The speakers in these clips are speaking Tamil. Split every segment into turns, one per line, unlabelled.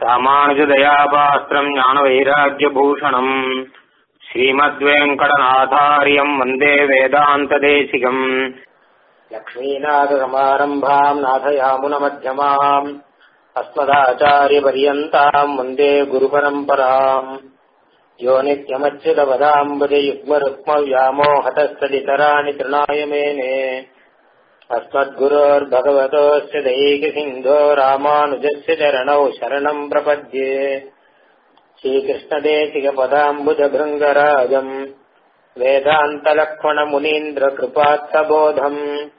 ராமானுஜதயாபாஸ்திரம் ஞானவைராக்கியபூஷணம் ஸ்ரீமத்வேங்கடநாதாரியம் வந்தே வேதாந்ததேசிகம் லக்ஷ்மீநாதசமாரம்பாம் நாதயாமுனமध्यமாம் अस्मदाचार्यपर्यन्ताम् वन्दे गुरुपरम्पराम् यो नित्यमच्युतपदाम्बुजयुग्मरुक्मव्यामोहतस्तदितराणि तृणाय मेने अस्मद्गुरोर्भगवतोऽस्य दैकसिन्धो रामानुजस्य चरणौ शरणम् प्रपद्ये श्रीकृष्णदेशिकपदाम्बुजभृङ्गराजम् वेदान्तलक्ष्मणमुनीन्द्रकृपात्तबोधम्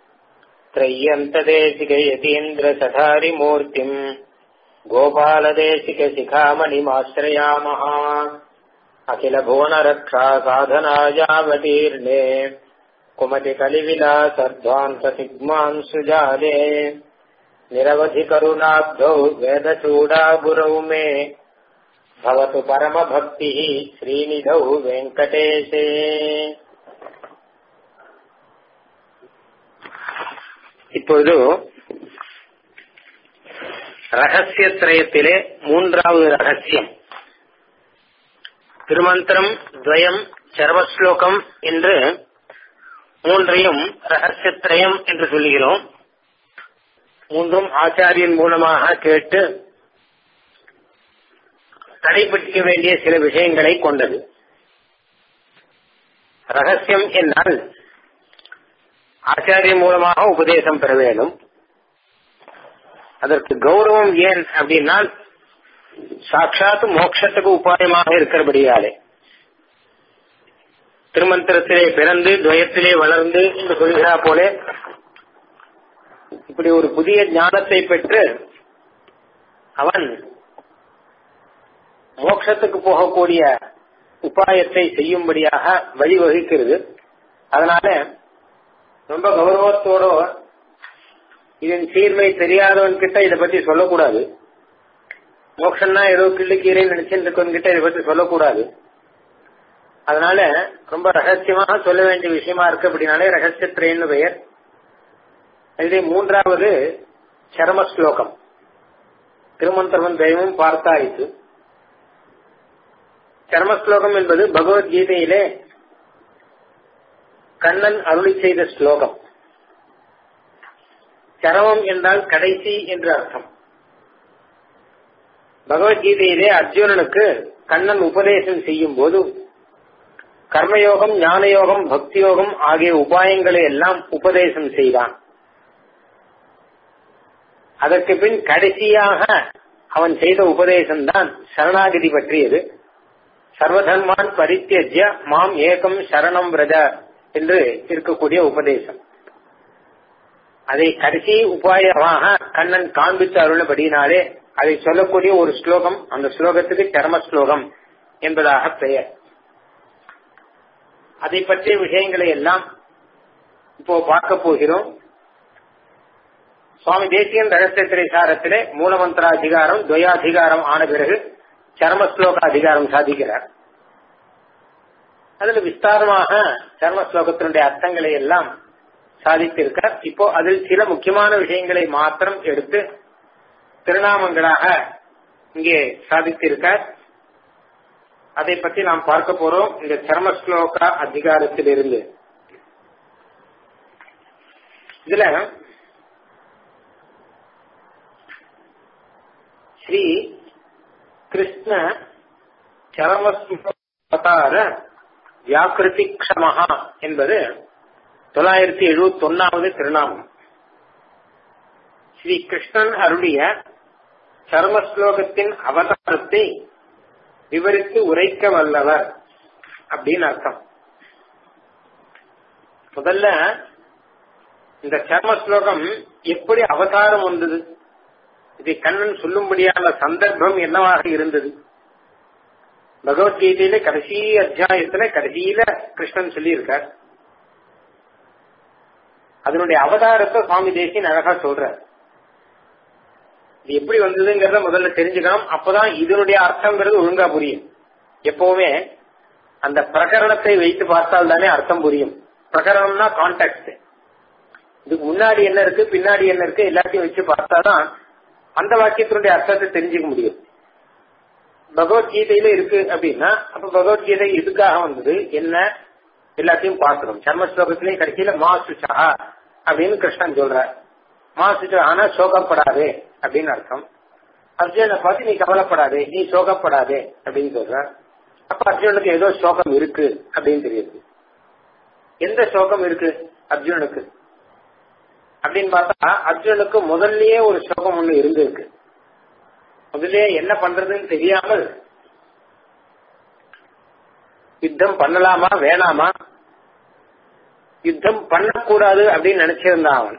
त्रय्यन्तदेशिकयतीन्द्रसठारिमूर्तिम् गोपालदेशिकशिखामणिमाश्रयामः अखिलभुवनरक्षा साधनायावतीर्णे कुमतिकलिविलासध्वान्तसिग्मांसुजाले निरवधिकरुणाब्धौ वेदचूडागुरौ मे भवतु परमभक्तिः श्रीनिधौ वेङ्कटेशे இப்பொழுது ரகசிய திரயத்திலே மூன்றாவது ரகசியம் திருமந்திரம் துவயம் சர்வஸ்லோகம் என்று மூன்றையும் ரகசியத்திரயம் என்று சொல்லுகிறோம் மூன்றும் ஆச்சாரியன் மூலமாக கேட்டு கடைபிடிக்க வேண்டிய சில விஷயங்களை கொண்டது ரகசியம் என்றால் ஆச்சாரியன் மூலமாக உபதேசம் பெற வேண்டும் அதற்கு கௌரவம் ஏன் அப்படின்னா சாட்சாத் மோட்சத்துக்கு உபாயமாக இருக்கிறபடியாலே திருமந்திரத்திலே பிறந்து துவயத்திலே வளர்ந்து என்று சொல்கிறா போலே இப்படி ஒரு புதிய ஞானத்தை பெற்று அவன் மோட்சத்துக்கு போகக்கூடிய உபாயத்தை செய்யும்படியாக வழிவகுக்கிறது அதனால ரொம்ப கௌரவத்தோட இதன் சீர்மை தெரியாதவன் கிட்ட இதை பத்தி சொல்லக்கூடாது மோக்ஷன்னா ஏதோ கிள்ளுக்கீரை நினைச்சுட்டு இருக்கவன் கிட்ட இதை பத்தி சொல்லக்கூடாது அதனால ரொம்ப ரகசியமாக சொல்ல வேண்டிய விஷயமா இருக்கு அப்படின்னாலே ரகசியத்திரேன்னு பெயர் இது மூன்றாவது சரம ஸ்லோகம் திருமந்திரவன் தெய்வமும் பார்த்தாயிற்று சரமஸ்லோகம் என்பது பகவத்கீதையிலே கண்ணன் அருளி செய்த ஸ்லோகம் சரமம் என்றால் கடைசி என்று அர்த்தம் பகவத்கீதையிலே அர்ஜுனனுக்கு கண்ணன் உபதேசம் செய்யும் போது கர்மயோகம் ஞானயோகம் பக்தியோகம் ஆகிய உபாயங்களை எல்லாம் உபதேசம் செய்தான் அதற்கு பின் கடைசியாக அவன் செய்த உபதேசம் தான் சரணாகதி பற்றியது சர்வதர்மான் பரித்தியஜ்ய மாம் ஏகம் சரணம் விரத என்று இருக்கக்கூடிய உபதேசம் அதை கடைசி உபாயமாக கண்ணன் காண்பித்து அருளபடியினாலே அதை சொல்லக்கூடிய ஒரு ஸ்லோகம் அந்த ஸ்லோகத்துக்கு சர்ம ஸ்லோகம் என்பதாக பெயர் அதை பற்றிய விஷயங்களை எல்லாம் இப்போ பார்க்க போகிறோம் சுவாமி தேசியன் ரகசியத்திரை சாரத்திலே மூலமந்திர அதிகாரம் துவயாதிகாரம் ஆன பிறகு சர்ம ஸ்லோக அதிகாரம் சாதிக்கிறார் அதுல விஸ்தாரமாக சர்ம ஸ்லோகத்தினுடைய அர்த்தங்களை எல்லாம் சாதித்திருக்கார் இப்போ அதில் சில முக்கியமான விஷயங்களை மாத்திரம் எடுத்து திருநாமங்களாக இங்கே சாதித்திருக்கார் அதை பற்றி நாம் பார்க்க போறோம் இந்த சர்ம ஸ்லோகா அதிகாரத்திலிருந்து இதுல ஸ்ரீ கிருஷ்ண சரமஸ்வதார வியாக்கிருதி க்ஷமஹா என்பது தொள்ளாயிரத்தி எழுபத்தி ஒன்னாவது திருநாமம் ஸ்ரீ கிருஷ்ணன் அருளிய சர்மஸ்லோகத்தின் அவதாரத்தை விவரித்து உரைக்க வல்லவர் அப்படின்னு அர்த்தம் முதல்ல இந்த சர்ம ஸ்லோகம் எப்படி அவதாரம் வந்தது இதை கண்ணன் சொல்லும்படியான சந்தர்ப்பம் என்னவாக இருந்தது பகவத்கீதையில கடைசி அத்தியாயத்துல கடைசியில கிருஷ்ணன் சொல்லியிருக்கார் அதனுடைய அவதாரத்தை சுவாமி தேசியன் அழகா சொல்றார் இது எப்படி வந்ததுங்கிறத முதல்ல தெரிஞ்சுக்கணும் அப்பதான் இதனுடைய அர்த்தங்கிறது ஒழுங்கா புரியும் எப்பவுமே அந்த பிரகரணத்தை வைத்து பார்த்தால் தானே அர்த்தம் புரியும் பிரகரணம்னா கான்டாக்ட் இதுக்கு முன்னாடி என்ன இருக்கு பின்னாடி என்ன இருக்கு எல்லாத்தையும் வச்சு பார்த்தாதான் அந்த வாக்கியத்தினுடைய அர்த்தத்தை தெரிஞ்சுக்க முடியும் பகவத்கீதையில இருக்கு அப்படின்னா அப்ப பகவத்கீதை எதுக்காக வந்தது என்ன எல்லாத்தையும் பார்க்கணும் சர்ம ஸ்லோகத்திலேயே கடைசியில மா சுச்சா அப்படின்னு கிருஷ்ணன் சொல்றார் மா சுச்சா ஆனா சோகப்படாதே அப்படின்னு அர்த்தம் அர்ஜுனை பார்த்து நீ கவலைப்படாதே நீ சோகப்படாதே அப்படின்னு சொல்ற அப்ப அர்ஜுனுக்கு ஏதோ சோகம் இருக்கு அப்படின்னு தெரியுது எந்த சோகம் இருக்கு அர்ஜுனுக்கு அப்படின்னு பார்த்தா அர்ஜுனுக்கு முதல்லயே ஒரு சோகம் ஒண்ணு இருந்திருக்கு முதல்லயே என்ன பண்றதுன்னு தெரியாமல் யுத்தம் பண்ணலாமா வேணாமா யுத்தம் பண்ணக்கூடாது அப்படின்னு நினைச்சிருந்தான் அவன்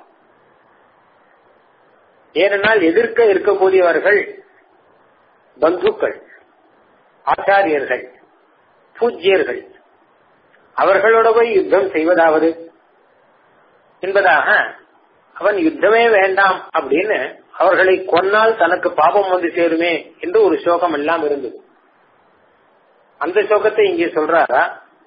ஏனென்றால் எதிர்க்க இருக்கக்கூடியவர்கள் பந்துக்கள் ஆச்சாரியர்கள் பூஜ்யர்கள் அவர்களோட போய் யுத்தம் செய்வதாவது என்பதாக அவன் யுத்தமே வேண்டாம் அப்படின்னு அவர்களை கொன்னால் தனக்கு பாபம் வந்து சேருமே என்று ஒரு சோகம் எல்லாம் இருந்தது அந்த சோகத்தை இங்கே சொல்றாரா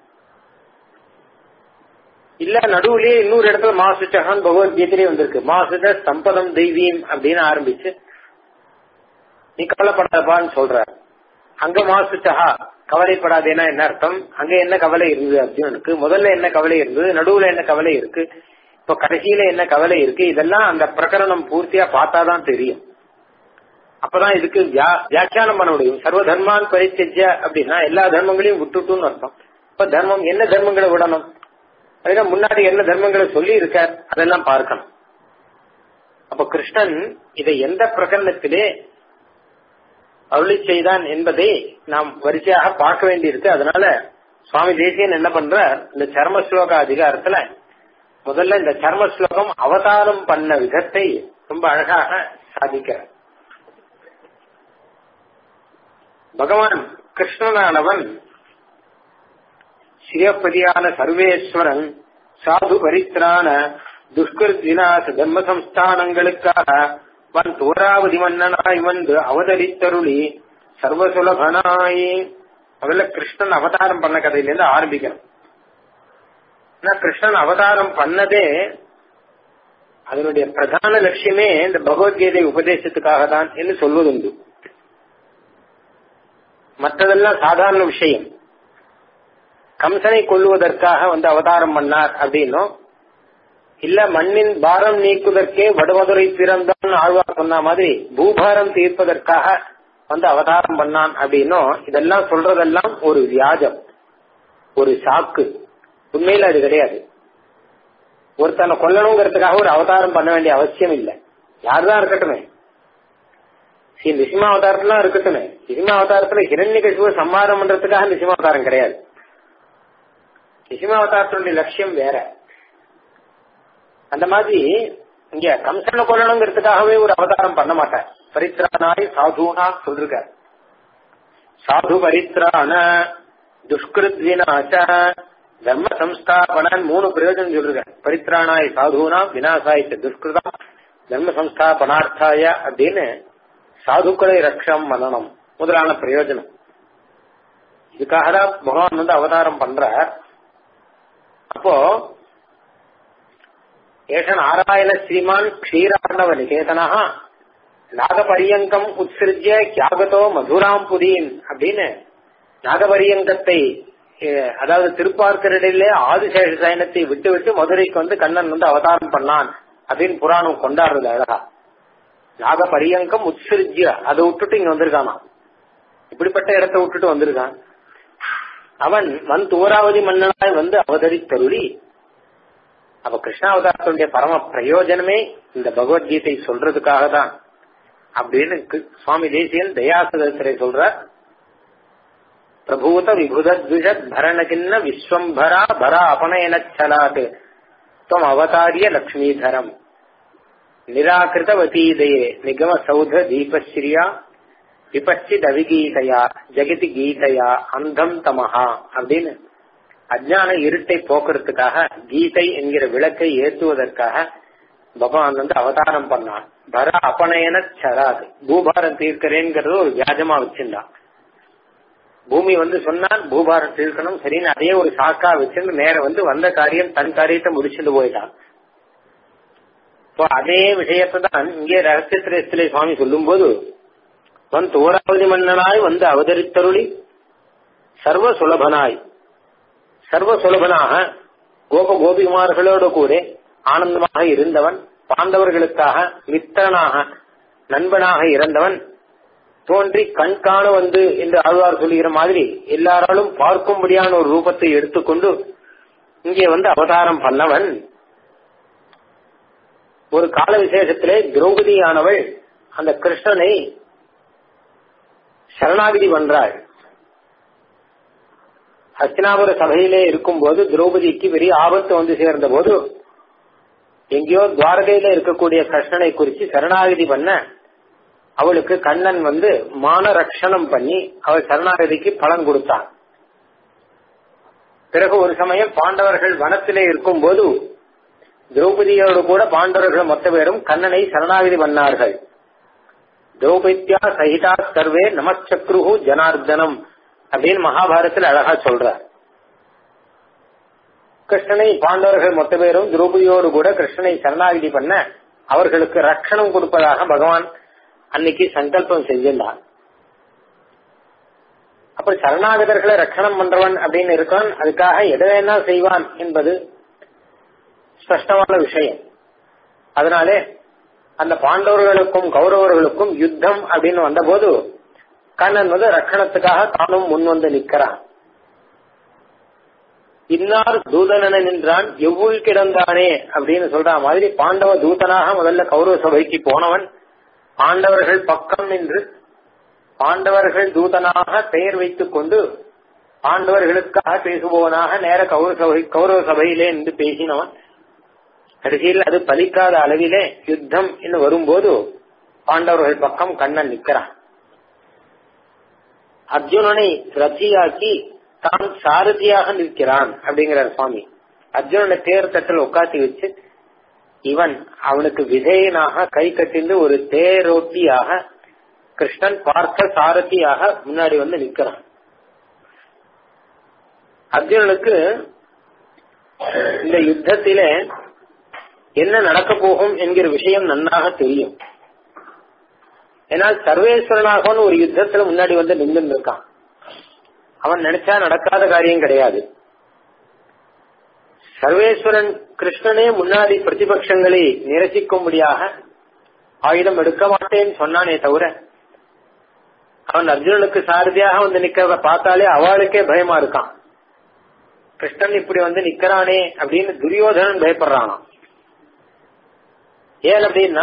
இல்ல நடுவுலயே இன்னொரு இடத்துல மாசுச்சகான் பகவத்கீதையிலே வந்திருக்கு மாசுட சம்பதம் தெய்வீம் அப்படின்னு ஆரம்பிச்சு நீ கவலைப்படாதப்பான்னு சொல்ற அங்க மாசுச்சகா கவலைப்படாதேன்னா என்ன அர்த்தம் அங்க என்ன கவலை இருந்தது அர்ஜுனனுக்கு முதல்ல என்ன கவலை இருந்தது நடுவுல என்ன கவலை இருக்கு இப்ப கடைசியில என்ன கவலை இருக்கு இதெல்லாம் அந்த பிரகரணம் பூர்த்தியா பார்த்தாதான் தெரியும் அப்பதான் இதுக்கு வியாக்கியானம் பண்ண முடியும் சர்வ தர்மான் பரித்தஜ அப்படின்னா எல்லா தர்மங்களையும் விட்டுட்டுன்னு அர்த்தம் இப்ப தர்மம் என்ன தர்மங்களை விடணும் அதுனா முன்னாடி என்ன தர்மங்களை சொல்லி இருக்கார் அதெல்லாம் பார்க்கணும் அப்ப கிருஷ்ணன் இதை எந்த பிரகரணத்திலே அருளி செய்தான் என்பதை நாம் வரிசையாக பார்க்க வேண்டியிருக்கு அதனால சுவாமி தேசியன் என்ன பண்ற இந்த சர்ம ஸ்லோக அதிகாரத்துல முதல்ல இந்த சர்ம ஸ்லோகம் அவதாரம் பண்ண விதத்தை ரொம்ப அழகாக சாதிக்கிறார் பகவான் கிருஷ்ணனானவன் சிவப்பதியான சர்வேஸ்வரன் சாது பரித்ரான துஷ்கிருத் விநாச தர்ம சம்ஸ்தானங்களுக்காக வன் தோராவதி மன்னனாய் வந்து அவதரித்தருளி சர்வசுலபனாய் முதல்ல கிருஷ்ணன் அவதாரம் பண்ண கதையிலிருந்து ஆரம்பிக்கணும் கிருஷ்ணன் அவதாரம் பண்ணதே அதனுடைய பிரதான லட்சியமே இந்த பகவத்கீதை உபதேசத்துக்காக தான் என்று சொல்வதுண்டு மற்றதெல்லாம் சாதாரண விஷயம் கம்சனை கொல்லுவதற்காக வந்து அவதாரம் பண்ணார் அப்படின்னும் இல்ல மண்ணின் பாரம் நீக்குவதற்கே வடுமதுரை பிறந்தான் ஆழ்வார் சொன்ன மாதிரி பூபாரம் தீர்ப்பதற்காக வந்து அவதாரம் பண்ணான் அப்படின்னும் இதெல்லாம் சொல்றதெல்லாம் ஒரு வியாஜம் ஒரு சாக்கு உண்மையில அது கிடையாது ஒருத்தனை கொல்லணுங்கிறதுக்காக ஒரு அவதாரம் பண்ண வேண்டிய அவசியம் இல்லை யாருதான் இருக்கட்டுமே ஸ்ரீ நிசிமாவதாரத்துலாம் இருக்கட்டுமே நிசிமாவதாரத்துல ஹிரண்ய கசிவு சம்மாரம் பண்றதுக்காக நிசிமாவதாரம் கிடையாது நிசிமாவதாரத்தினுடைய லட்சியம் வேற அந்த மாதிரி இங்க கம்சனை கொல்லணுங்கிறதுக்காகவே ஒரு அவதாரம் பண்ண மாட்டார் பரித்ரானாய் சாதுனா சொல்லிருக்கார் சாது பரித்ரான துஷ்கிருத் விநாச தர்ம சம்ஸ்தாபனன் மூணு பிரயோஜனம் சொல்லிருக்கார் பரித்ரானாய் சாதுனா விநாசாயிச்ச துஷ்கிருதம் தர்ம சம்ஸ்தாபனார்த்தாய அப்படின்னு சாதுக்களை ரக்ஷம் மனநம் முதலான பிரயோஜனம் இதுக்காக தான் பகவான் வந்து அவதாரம் பண்றார் அப்போ ஏஷ நாராயண ஸ்ரீமான் க்ஷீரார்ணவ நிகேதனா நாகபரியங்கம் உத்சிருஜ்ய கியாகதோ மதுராம் புதீன் அப்படின்னு நாகபரியங்கத்தை அதாவது திருப்பார்க்கரிடையிலே ஆதிசேஷ சயனத்தை விட்டு விட்டு மதுரைக்கு வந்து கண்ணன் வந்து அவதாரம் பண்ணான் அப்படின்னு புராணம் கொண்டாடுறது அழகா நாகபரியங்கம் உத்சிருஜ்ய அதை விட்டுட்டு இங்க வந்திருக்கானா இப்படிப்பட்ட இடத்தை விட்டுட்டு வந்திருக்கான் அவன் மண் தூராவதி மன்னனாய் வந்து அவதரித்தருளி அப்ப கிருஷ்ணாவதாரத்துடைய பரம பிரயோஜனமே இந்த பகவத்கீதை சொல்றதுக்காக தான் அப்படின்னு சுவாமி தேசியன் தயாசுதத்திரை சொல்ற பிரபூத விபுதத்விஷத் பரணகின்ன விஸ்வம்பரா பரா அபனயனச்சலாத் துவம் அவதாரிய லக்ஷ்மீதரம் நிராகிருதவதீதயே நிகம சௌத தீபஸ்ரீயா விபச்சித் அவிகீதையா ஜெகதி கீதையா அந்தம் தமஹா அப்படின்னு அஜான இருட்டை போக்குறதுக்காக கீதை என்கிற விளக்கை ஏற்றுவதற்காக பகவான் வந்து அவதாரம் பண்ணான் பர அபனயன சராது பூபாரம் தீர்க்கிறேங்கிறது ஒரு வியாஜமா வச்சிருந்தான் பூமி வந்து சொன்னான் பூபாரம் தீர்க்கணும் சரின்னு அதே ஒரு சாக்கா வச்சிருந்து நேர வந்து வந்த காரியம் தன் காரியத்தை முடிச்சுட்டு போயிட்டான் இப்போ அதே விஷயத்தை தான் இங்கே ரகசியத்திரத்திலே சுவாமி சொல்லும் போது வன் தோராவதி மன்னனாய் வந்து அவதரித்தருளி சர்வ சுலபனாய் சர்வ சுலபனாக கோப கோபிகுமார்களோடு கூட ஆனந்தமாக இருந்தவன் பாண்டவர்களுக்காக மித்திரனாக நண்பனாக இருந்தவன் தோன்றி கண் காண வந்து என்று ஆழ்வார் சொல்லுகிற மாதிரி எல்லாராலும் பார்க்கும்படியான ஒரு ரூபத்தை எடுத்துக்கொண்டு இங்கே வந்து அவதாரம் பண்ணவன் ஒரு கால விசேஷத்திலே திரௌபதியானவள் அந்த கிருஷ்ணனை சரணாகிதி பண்றாள் ஹஸ்தினாபுர சபையிலே இருக்கும்போது திரௌபதிக்கு பெரிய ஆபத்து வந்து சேர்ந்த போது எங்கேயோ துவாரகையில இருக்கக்கூடிய கிருஷ்ணனை குறித்து சரணாகிதி பண்ண அவளுக்கு கண்ணன் வந்து மான ரட்சணம் பண்ணி அவள் சரணாகதிக்கு பலன் கொடுத்தான் பிறகு ஒரு சமயம் பாண்டவர்கள் வனத்திலே இருக்கும் போது திரௌபதியோடு கூட பாண்டவர்கள் மொத்த பேரும் கண்ணனை சரணாகிதி பண்ணார்கள் திரௌபதியா சகிதா சர்வே நமச்சக்ரு ஜனார்தனம் அப்படின்னு மகாபாரத்தில் அழகா சொல்றார் கிருஷ்ணனை பாண்டவர்கள் மொத்த பேரும் திரௌபதியோடு கூட கிருஷ்ணனை சரணாகிதி பண்ண அவர்களுக்கு ரட்சணம் கொடுப்பதாக பகவான் அன்னைக்கு சங்கல்பம் செஞ்சிருந்தான் அப்ப சரணாகதர்களை ரட்சணம் பண்றவன் அப்படின்னு இருக்கான் அதுக்காக எதை வேணா செய்வான் என்பது ஸ்பஷ்டமான விஷயம் அதனாலே அந்த பாண்டவர்களுக்கும் கௌரவர்களுக்கும் யுத்தம் அப்படின்னு வந்தபோது கண்ணன் வந்து ரட்சணத்துக்காக தானும் முன் வந்து நிற்கிறான் இன்னார் தூதனன நின்றான் எவ்வுள் கிடந்தானே அப்படின்னு சொல்ற மாதிரி பாண்டவ தூதனாக முதல்ல கௌரவ சபைக்கு போனவன் பாண்டவர்கள் பக்கம் நின்று பாண்டவர்கள் தூதனாக பெயர் வைத்துக் கொண்டு பாண்டவர்களுக்காக பேசுபவனாக நேர கௌரவ சபை கௌரவ சபையிலே நின்று பேசினவன் கடைசியில் அது பலிக்காத அளவிலே யுத்தம் என்று வரும்போது பாண்டவர்கள் பக்கம் கண்ணன் நிற்கிறான் அர்ஜுனனை ரத்தியாக்கி தான் சாரதியாக நிற்கிறான் அப்படிங்கிறார் சுவாமி அர்ஜுனனை தேர் தட்டில் உட்காத்தி வச்சு இவன் அவனுக்கு விதேயனாக கை கட்டிந்து ஒரு தேரோட்டியாக கிருஷ்ணன் பார்த்த சாரதியாக முன்னாடி வந்து நிற்கிறான் அர்ஜுனனுக்கு இந்த யுத்தத்திலே என்ன நடக்க போகும் என்கிற விஷயம் நன்றாக தெரியும் ஏன்னால் சர்வேஸ்வரனாகவன் ஒரு யுத்தத்துல முன்னாடி வந்து நின்று இருக்கான் அவன் நினைச்சா நடக்காத காரியம் கிடையாது சர்வேஸ்வரன் கிருஷ்ணனே முன்னாடி பிரதிபட்சங்களை நிரசிக்கும்படியாக ஆயுதம் எடுக்க மாட்டேன்னு சொன்னானே தவிர அவன் அர்ஜுனனுக்கு சாரதியாக வந்து நிக்கிறத பார்த்தாலே அவளுக்கே பயமா இருக்கான் கிருஷ்ணன் இப்படி வந்து நிக்கிறானே அப்படின்னு துரியோதனன் பயப்படுறானா ஏன் அப்படின்னா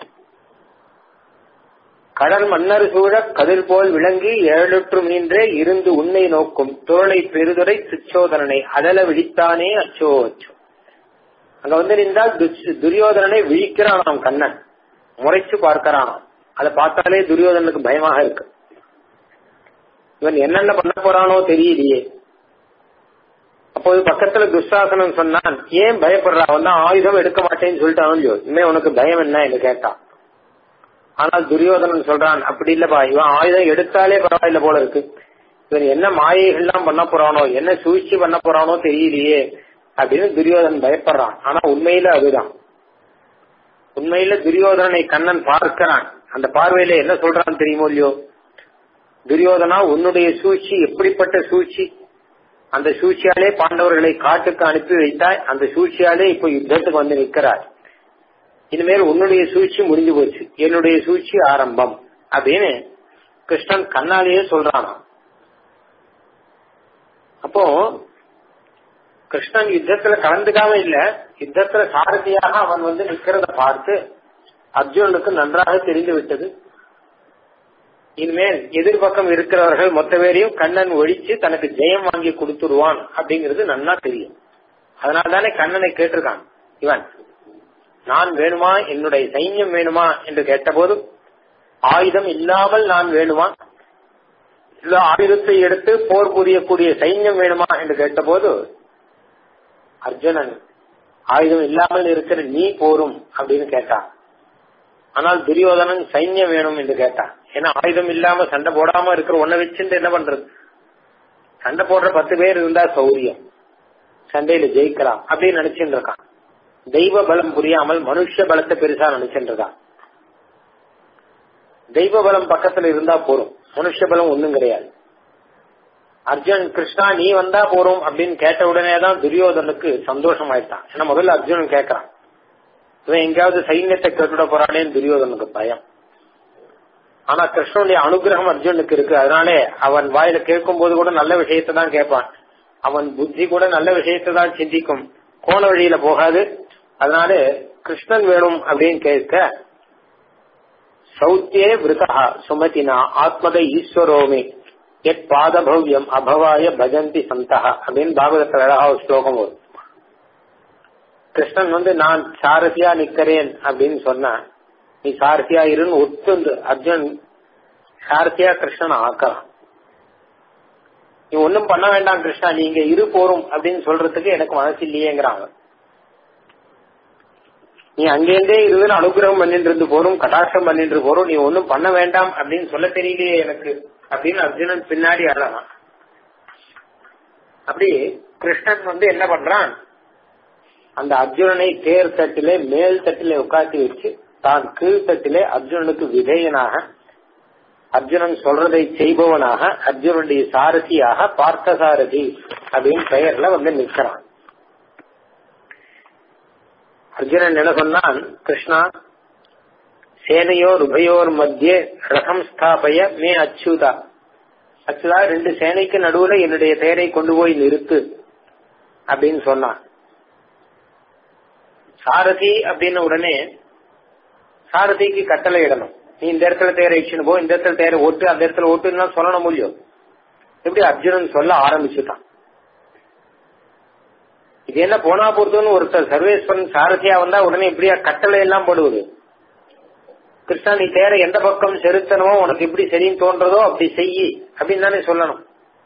கடல் மன்னர் சூழ கதிர் போல் விளங்கி ஏழுற்று மீன்றே இருந்து உன்னை நோக்கும் தோளை பெருதுரை சுச்சோதனனை அதல விழித்தானே அச்சோ அச்சோ அங்க வந்து நின்றால் துரியோதனனை விழிக்கிறானாம் கண்ணன் முறைச்சு பார்க்கிறானாம் அதை பார்த்தாலே துரியோதனனுக்கு பயமாக இருக்கு இவன் என்னென்ன பண்ண போறானோ தெரியலையே அப்போது பக்கத்துல துஷாசனம் சொன்னான் ஏன் பயப்படுறா அவன் தான் ஆயுதம் எடுக்க மாட்டேன்னு சொல்லிட்டான் இனிமே உனக்கு பயம் என்ன என்று கேட்டான் ஆனால் துரியோதனன் சொல்றான் அப்படி இல்லப்பா இவன் ஆயுதம் எடுத்தாலே பரவாயில்ல போல இருக்கு இவன் என்ன மாயைகள்லாம் பண்ண போறானோ என்ன சூழ்ச்சி பண்ண போறானோ தெரியலையே அப்படின்னு துரியோதனன் பயப்படுறான் ஆனா உண்மையில அதுதான் உண்மையில துரியோதனனை கண்ணன் பார்க்கிறான் அந்த பார்வையில என்ன சொல்றான் தெரியுமோ இல்லையோ துரியோதனா உன்னுடைய சூழ்ச்சி எப்படிப்பட்ட சூழ்ச்சி அந்த சூழ்ச்சியாலே பாண்டவர்களை காட்டுக்கு அனுப்பி வைத்தாய் அந்த சூழ்ச்சியாலே இப்ப யுத்தத்துக்கு வந்து நிற்கிறார் இனிமேல் உன்னுடைய சூழ்ச்சி முடிஞ்சு போச்சு என்னுடைய சூழ்ச்சி ஆரம்பம் அப்படின்னு கிருஷ்ணன் கண்ணாலேயே சொல்றானா அப்போ கிருஷ்ணன் யுத்தத்துல கலந்துக்காம இல்ல யுத்தத்துல சாரதியாக அவன் வந்து நிக்கிறத பார்த்து அர்ஜுனனுக்கு நன்றாக தெரிந்து விட்டது இனிமேல் எதிர்பக்கம் இருக்கிறவர்கள் மொத்த பேரையும் கண்ணன் ஒழிச்சு தனக்கு ஜெயம் வாங்கி கொடுத்துருவான் அப்படிங்கிறது நன்னா தெரியும் அதனால தானே கண்ணனை கேட்டிருக்கான் இவன் நான் வேணுமா என்னுடைய சைன்யம் வேணுமா என்று கேட்டபோது ஆயுதம் இல்லாமல் நான் வேணுமா இல்ல ஆயுதத்தை எடுத்து போர் புரியக்கூடிய சைன்யம் வேணுமா என்று கேட்டபோது அர்ஜுனன் ஆயுதம் இல்லாமல் இருக்கிற நீ போரும் அப்படின்னு கேட்டான் ஆனால் துரியோதனன் சைன்யம் வேணும் என்று கேட்டான் ஏன்னா ஆயுதம் இல்லாம சண்டை போடாம இருக்கிற ஒன்ன வச்சுட்டு என்ன பண்றது சண்டை போடுற பத்து பேர் இருந்தா சௌரியம் சண்டையில ஜெயிக்கலாம் அப்படின்னு நினைச்சுட்டு இருக்கான் தெய்வ பலம் புரியாமல் மனுஷ பலத்தை பெருசா நினைச்சுட்டு இருக்கான் தெய்வ பலம் பக்கத்துல இருந்தா போறோம் மனுஷ பலம் ஒண்ணும் கிடையாது அர்ஜுன் கிருஷ்ணா நீ வந்தா போறோம் அப்படின்னு கேட்ட உடனே தான் துரியோதனுக்கு சந்தோஷம் ஆயிட்டான் ஏன்னா முதல்ல அர்ஜுனன் கேட்கறான் இவன் எங்கேயாவது சைன்யத்தை கேட்டுட போறானேன்னு துரியோதனுக்கு பயம் ஆனா கிருஷ்ணனுடைய அனுகிரகம் அர்ஜுனுக்கு இருக்கு அதனாலே அவன் வாயில கேட்கும் போது கூட நல்ல விஷயத்தை தான் கேட்பான் அவன் புத்தி கூட நல்ல விஷயத்தை தான் சிந்திக்கும் கோண வழியில போகாது அதனால கிருஷ்ணன் வேணும் அப்படின்னு கேட்க சௌத்தியே விருதா சுமதினா ஆத்மத ஈஸ்வரோமே எட் பாதபவ்யம் அபவாய பஜந்தி சந்தா அப்படின்னு பாகவதத்தில் அழகா ஒரு ஸ்லோகம் வரும் கிருஷ்ணன் வந்து நான் சாரதியா நிக்கிறேன் அப்படின்னு சொன்னா நீ சாரதியா இருன்னு ஒத்துந்து அர்ஜுன் சாரதியா கிருஷ்ணன் ஆக்கலாம் நீ ஒன்னும் பண்ண வேண்டாம் கிருஷ்ணா நீங்க இரு போறோம் அப்படின்னு சொல்றதுக்கு எனக்கு மனசு இல்லையேங்கிறாங்க நீ அங்கேருந்தே இருன்னு அனுகிரகம் பண்ணிட்டு இருந்து போறோம் கட்டாட்சம் பண்ணிட்டு போறோம் நீ ஒன்னும் பண்ண வேண்டாம் அப்படின்னு சொல்ல தெரியலையே எனக்கு அப்படின்னு அர்ஜுனன் பின்னாடி அழகான் அப்படி கிருஷ்ணன் வந்து என்ன பண்றான் அந்த அர்ஜுனனை தேர் தட்டிலே மேல் தட்டிலே உட்காத்தி வச்சு தான் கீழ்த்தட்டிலே அர்ஜுனனுக்கு விதேயனாக அர்ஜுனன் சொல்றதை செய்பவனாக அர்ஜுனனுடைய சாரதியாக பார்த்த சாரதி அப்படின்னு பெயர்ல வந்து நிற்கிறான் அர்ஜுனன் என்ன சொன்னான் கிருஷ்ணா சேனையோர் உபயோர் மத்திய ரகம் ஸ்தாபய மே அச்சுதா அச்சுதா ரெண்டு சேனைக்கு நடுவுல என்னுடைய பெயரை கொண்டு போய் நிறுத்து அப்படின்னு சொன்னான் சாரதி அப்படின்னு உடனே சாரதிக்கு கட்டளை இடணும் நீ இந்த இடத்துல தேரை இச்சுன்னு போ இந்த இடத்துல தேரை ஓட்டு அந்த இடத்துல ஓட்டுன்னா சொல்லணும் முடியும் எப்படி அர்ஜுனன் சொல்ல ஆரம்பிச்சுட்டான் இது என்ன போனா பொறுத்தோன்னு ஒருத்தர் சர்வேஸ்வரன் சாரதியா வந்தா உடனே இப்படியா கட்டளை எல்லாம் போடுவது கிருஷ்ணா நீ தேரை எந்த பக்கம் செலுத்தணுமோ உனக்கு எப்படி சரின்னு தோன்றதோ அப்படி செய்யி அப்படின்னு தானே சொல்லணும்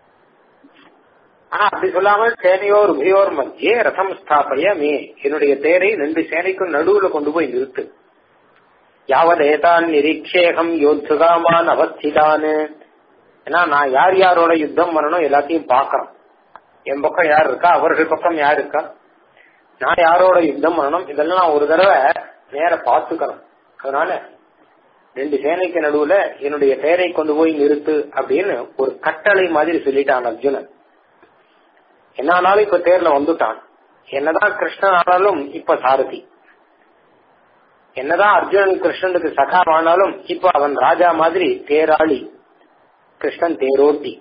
ஆனா அப்படி சொல்லாம சேனையோர் உபயோர் மத்தியே ரதம் ஸ்தாபய மே என்னுடைய தேரை ரெண்டு சேனைக்கும் நடுவுல கொண்டு போய் நிறுத்து யாவதேதான் நிரீட்சேகம் யோத்துகாமான் அவஸ்திதான் ஏன்னா நான் யார் யாரோட யுத்தம் பண்ணணும் எல்லாத்தையும் பாக்கிறோம் என் பக்கம் யார் இருக்கா அவர்கள் பக்கம் யார் இருக்கா நான் யாரோட யுத்தம் பண்ணணும் இதெல்லாம் நான் ஒரு தடவை நேர பாத்துக்கணும் அதனால ரெண்டு சேனைக்கு நடுவுல என்னுடைய பெயரை கொண்டு போய் நிறுத்து அப்படின்னு ஒரு கட்டளை மாதிரி சொல்லிட்டான் அர்ஜுனன் என்ன ஆனாலும் இப்ப தேர்ல வந்துட்டான் என்னதான் கிருஷ்ணன் ஆனாலும் இப்ப சாரதி என்னதான் அர்ஜுனன் கிருஷ்ணனுக்கு சகாவானாலும் இப்ப அவன் ராஜா மாதிரி தேராளி கிருஷ்ணன் தேரோட்டி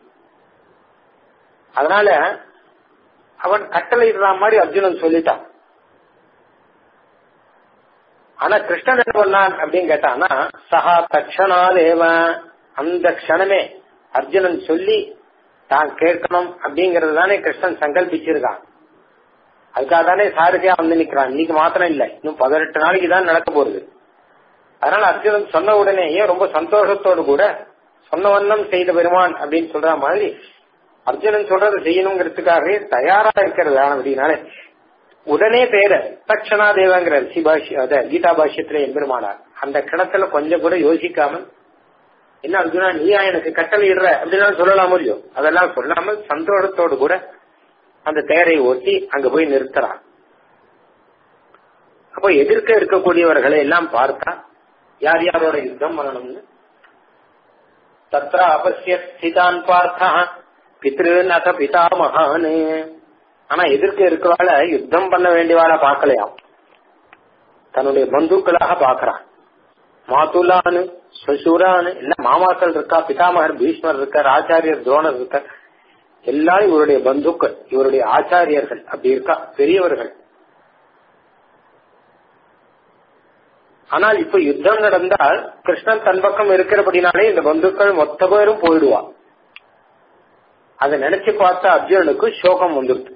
அதனால அவன் கட்டளையிடுற மாதிரி அர்ஜுனன் சொல்லிட்டான் ஆனா கிருஷ்ணன் என்ன பண்ணான் அப்படின்னு கேட்டானா சஹா தக்ஷணாதேவ அந்த க்ஷணமே அர்ஜுனன் சொல்லி தான் கேட்கணும் அப்படிங்கறது தானே கிருஷ்ணன் சங்கல்பிச்சிருக்கான் அதுக்காக தானே சாரதியா வந்து நிக்கிறான் இன்னைக்கு மாத்திரம் இல்ல இன்னும் பதினெட்டு நாளைக்கு தான் நடக்க போறது அதனால அர்ஜுனன் சொன்ன உடனேயே ரொம்ப சந்தோஷத்தோடு கூட சொன்ன வண்ணம் செய்த பெருமான் அப்படின்னு சொல்ற மாதிரி அர்ஜுனன் சொல்றதை செய்யணுங்கிறதுக்காகவே தயாரா இருக்கிறது அப்படின்னாலே உடனே பேர தட்சணா தேவங்கிற சிபாஷி அத கீதா பாஷ்யத்துல எம்பெருமானார் அந்த கிணத்துல கொஞ்சம் கூட யோசிக்காமல் என்ன அர்ஜுனா நீயா எனக்கு கட்டளை இடுற அப்படின்னு சொல்லலாமோ இல்லையோ அதெல்லாம் சொல்லாமல் சந்தோஷத்தோடு கூட அந்த தேரை ஓட்டி அங்க போய் நிறுத்துறான் அப்போ எதிர்க்க இருக்கக்கூடியவர்களை எல்லாம் பார்த்தா யார் யாரோட யுத்தம் பண்ணணும்னு தத்ரா அபசிய ஸ்திதான் பார்த்தா பித்ருநத பிதாமகானு ஆனா எதிர்க்க இருக்கிறவாள யுத்தம் பண்ண வேண்டியவாள பார்க்கலையாம் தன்னுடைய பந்துக்களாக பாக்குறான் மாதுலானு சசூரானு எல்லாம் மாமாக்கள் இருக்கா பிதாமகர் பீஷ்மர் இருக்கார் ஆச்சாரியர் துரோணர் இருக்கார் எல்லாம் இவருடைய பந்துக்கள் இவருடைய ஆச்சாரியர்கள் அப்படி இருக்கா பெரியவர்கள் ஆனால் இப்ப யுத்தம் நடந்தால் கிருஷ்ணன் தன் பக்கம் இருக்கிறபடினாலே இந்த பந்துக்கள் மொத்த பேரும் போயிடுவா அதை நினைச்சு பார்த்த அர்ஜுனனுக்கு சோகம் வந்துடுது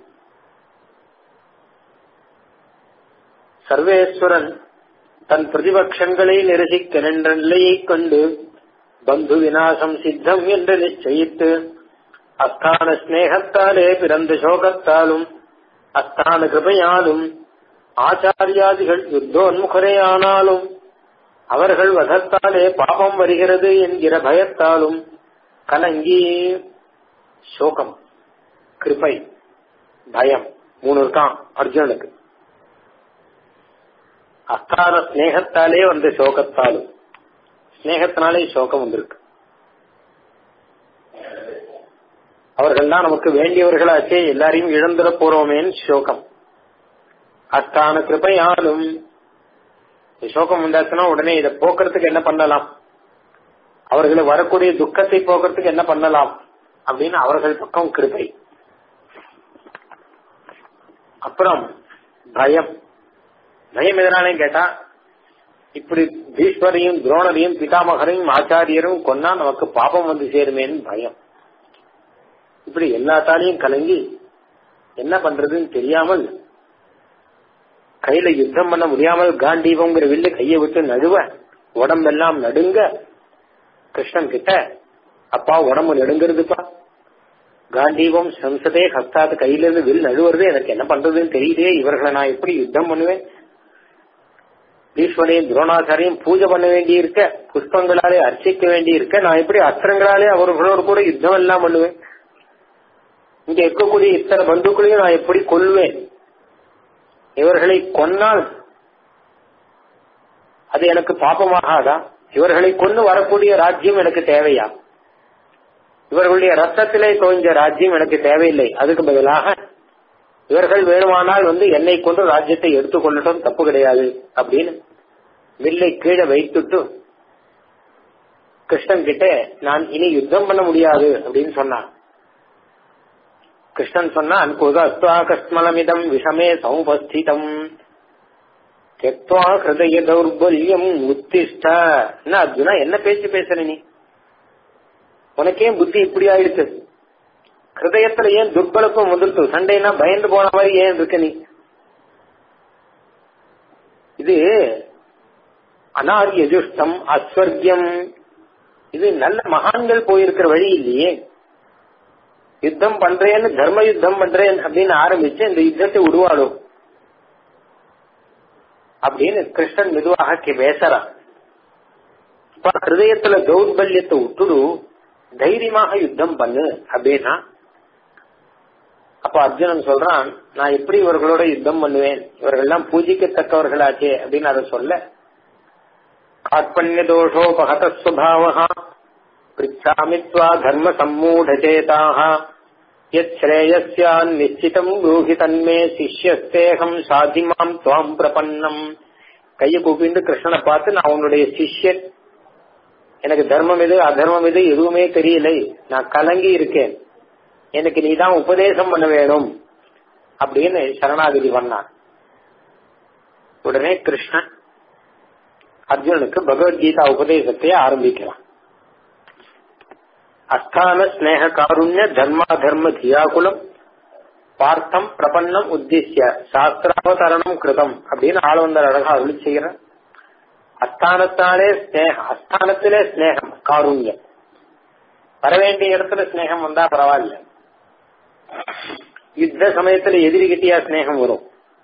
சர்வேஸ்வரன் தன் பிரதிபக்ஷங்களை நிரசிக்க நின்ற நிலையைக் கொண்டு பந்து விநாசம் சித்தம் என்று நிச்சயித்து அஸ்தான ஸ்நேகத்தாலே பிறந்த சோகத்தாலும் அஸ்தான கிருபையாலும் ஆச்சாரியாதிகள் யுத்தோன்முகரே ஆனாலும் அவர்கள் வதத்தாலே பாபம் வருகிறது என்கிற பயத்தாலும் கலங்கி சோகம் கிருபை பயம் மூணு இருக்கான் அர்ஜுனனுக்கு அஸ்தான ஸ்நேகத்தாலே வந்த சோகத்தாலும் ஸ்நேகத்தினாலே சோகம் வந்திருக்கு அவர்கள் தான் நமக்கு வேண்டியவர்களாச்சே எல்லாரையும் இழந்துட போறோமேன்னு சோகம் அஸ்தான கிருப்பையாலும் சோகம் வந்தாச்சுன்னா உடனே இதை போக்குறதுக்கு என்ன பண்ணலாம் அவர்களை வரக்கூடிய துக்கத்தை போக்குறதுக்கு என்ன பண்ணலாம் அப்படின்னு அவர்கள் பக்கம் கிருப்பை அப்புறம் பயம் பயம் எதனாலையும் கேட்டா இப்படி பீஷ்வரையும் துரோணரையும் பிதாமகரையும் ஆச்சாரியரும் கொன்னா நமக்கு பாபம் வந்து சேருமேன்னு பயம் இப்படி எல்லாத்தாலையும் கலங்கி என்ன பண்றதுன்னு தெரியாமல் கையில யுத்தம் பண்ண முடியாமல் காண்டீவங்கிற வில்லு கையை விட்டு நழுவ உடம்பெல்லாம் நடுங்க கிருஷ்ணன் கிட்ட அப்பா உடம்பு நடுங்கிறதுப்பா காண்டீவம் சம்சதே ஹஸ்தாத்து கையில இருந்து வில் நழுவுறது எனக்கு என்ன பண்றதுன்னு தெரியுதே இவர்களை நான் எப்படி யுத்தம் பண்ணுவேன் ஈஸ்வரையும் துரோணாச்சாரியும் பூஜை பண்ண வேண்டி இருக்க புஷ்பங்களாலே அர்ச்சிக்க வேண்டி இருக்க நான் எப்படி அஸ்திரங்களாலே அவர்களோடு கூட யுத்தம் எல்லாம் பண்ணுவேன் இங்க இருக்கக்கூடிய இத்தனை பந்துக்களையும் நான் எப்படி கொல்வேன் இவர்களை கொன்னால் அது எனக்கு பாப்பமாகாதா இவர்களை கொண்டு வரக்கூடிய ராஜ்யம் எனக்கு தேவையா இவர்களுடைய ரத்தத்திலே தோய்ஞ்ச ராஜ்யம் எனக்கு தேவையில்லை அதுக்கு பதிலாக இவர்கள் வேணுமானால் வந்து என்னை கொண்டு ராஜ்யத்தை எடுத்துக்கொள்ளட்டும் தப்பு கிடையாது அப்படின்னு வில்லை கீழே வைத்துட்டு கிருஷ்ணன் கிட்ட நான் இனி யுத்தம் பண்ண முடியாது அப்படின்னு சொன்னான் கிருஷ்ணன் சொன்னான் குதத்வா கஸ்மலமிதம் விஷமே சமுபஸ்திதம் தெக்வா ஹிருதய தௌர்பல்யம் உத்திஷ்ட என்ன அர்ஜுனா என்ன பேச்சு பேசுற நீ உனக்கே புத்தி இப்படி ஆயிடுச்சு ஹிருதயத்துல ஏன் துர்பலப்பம் வந்துருத்து சண்டைனா பயந்து போன மாதிரி ஏன் இருக்க நீ இது அனாரியஜுஷ்டம் அஸ்வர்கியம் இது நல்ல மகான்கள் போயிருக்கிற வழி இல்லையே யுத்தம் பண்றேன்னு தர்ம யுத்தம் பண்றேன் அப்படின்னு ஆரம்பிச்சு இந்த யுத்தத்தை உருவாடும் அப்படின்னு கிருஷ்ணன் மெதுவாக பேசுறான் இப்ப ஹிருதயத்துல தௌர்பல்யத்தை விட்டுடு தைரியமாக யுத்தம் பண்ணு அப்படின்னா அப்ப அர்ஜுனன் சொல்றான் நான் எப்படி இவர்களோட யுத்தம் பண்ணுவேன் இவர்கள்லாம் பூஜிக்கத்தக்கவர்களாச்சே அப்படின்னு அதை சொல்ல காற்பண்ய தோஷோபகத சுபாவா பிரிச்சாமித்வா தர்ம சம்மூடச்சேதாக யேயஸ்யான் நிச்சிதம் ப்ரூஹி தன்மே சிஷ்யஸ்தேகம் சாதிமாம் துவாம் பிரபன்னம் கையை கூப்பிட்டு கிருஷ்ணனை பார்த்து நான் உன்னுடைய சிஷ்யன் எனக்கு தர்மம் எது அதர்மம் எது எதுவுமே தெரியலை நான் கலங்கி இருக்கேன் எனக்கு நீ தான் உபதேசம் பண்ண வேணும் அப்படின்னு சரணாகதி பண்ணான் உடனே கிருஷ்ணன் அர்ஜுனனுக்கு பகவத்கீதா உபதேசத்தை ஆரம்பிக்கிறான் அஸ்தான ஸ்னேக காருண்ய தர்மாதர்ம தியாகுலம் பார்த்தம் பிரபன்னம் உத்திசிய சாஸ்திராவதரணம் கிருதம் அப்படின்னு ஆளவந்தர் அழகா அருளி செய்கிற அஸ்தானத்தாலே ஸ்னேக அஸ்தானத்திலே ஸ்னேகம் காருண்யம் வரவேண்டிய இடத்துல ஸ்னேகம் வந்தா பரவாயில்ல யுத்த சமயத்துல எதிரி கிட்டியா ஸ்னேகம் வரும்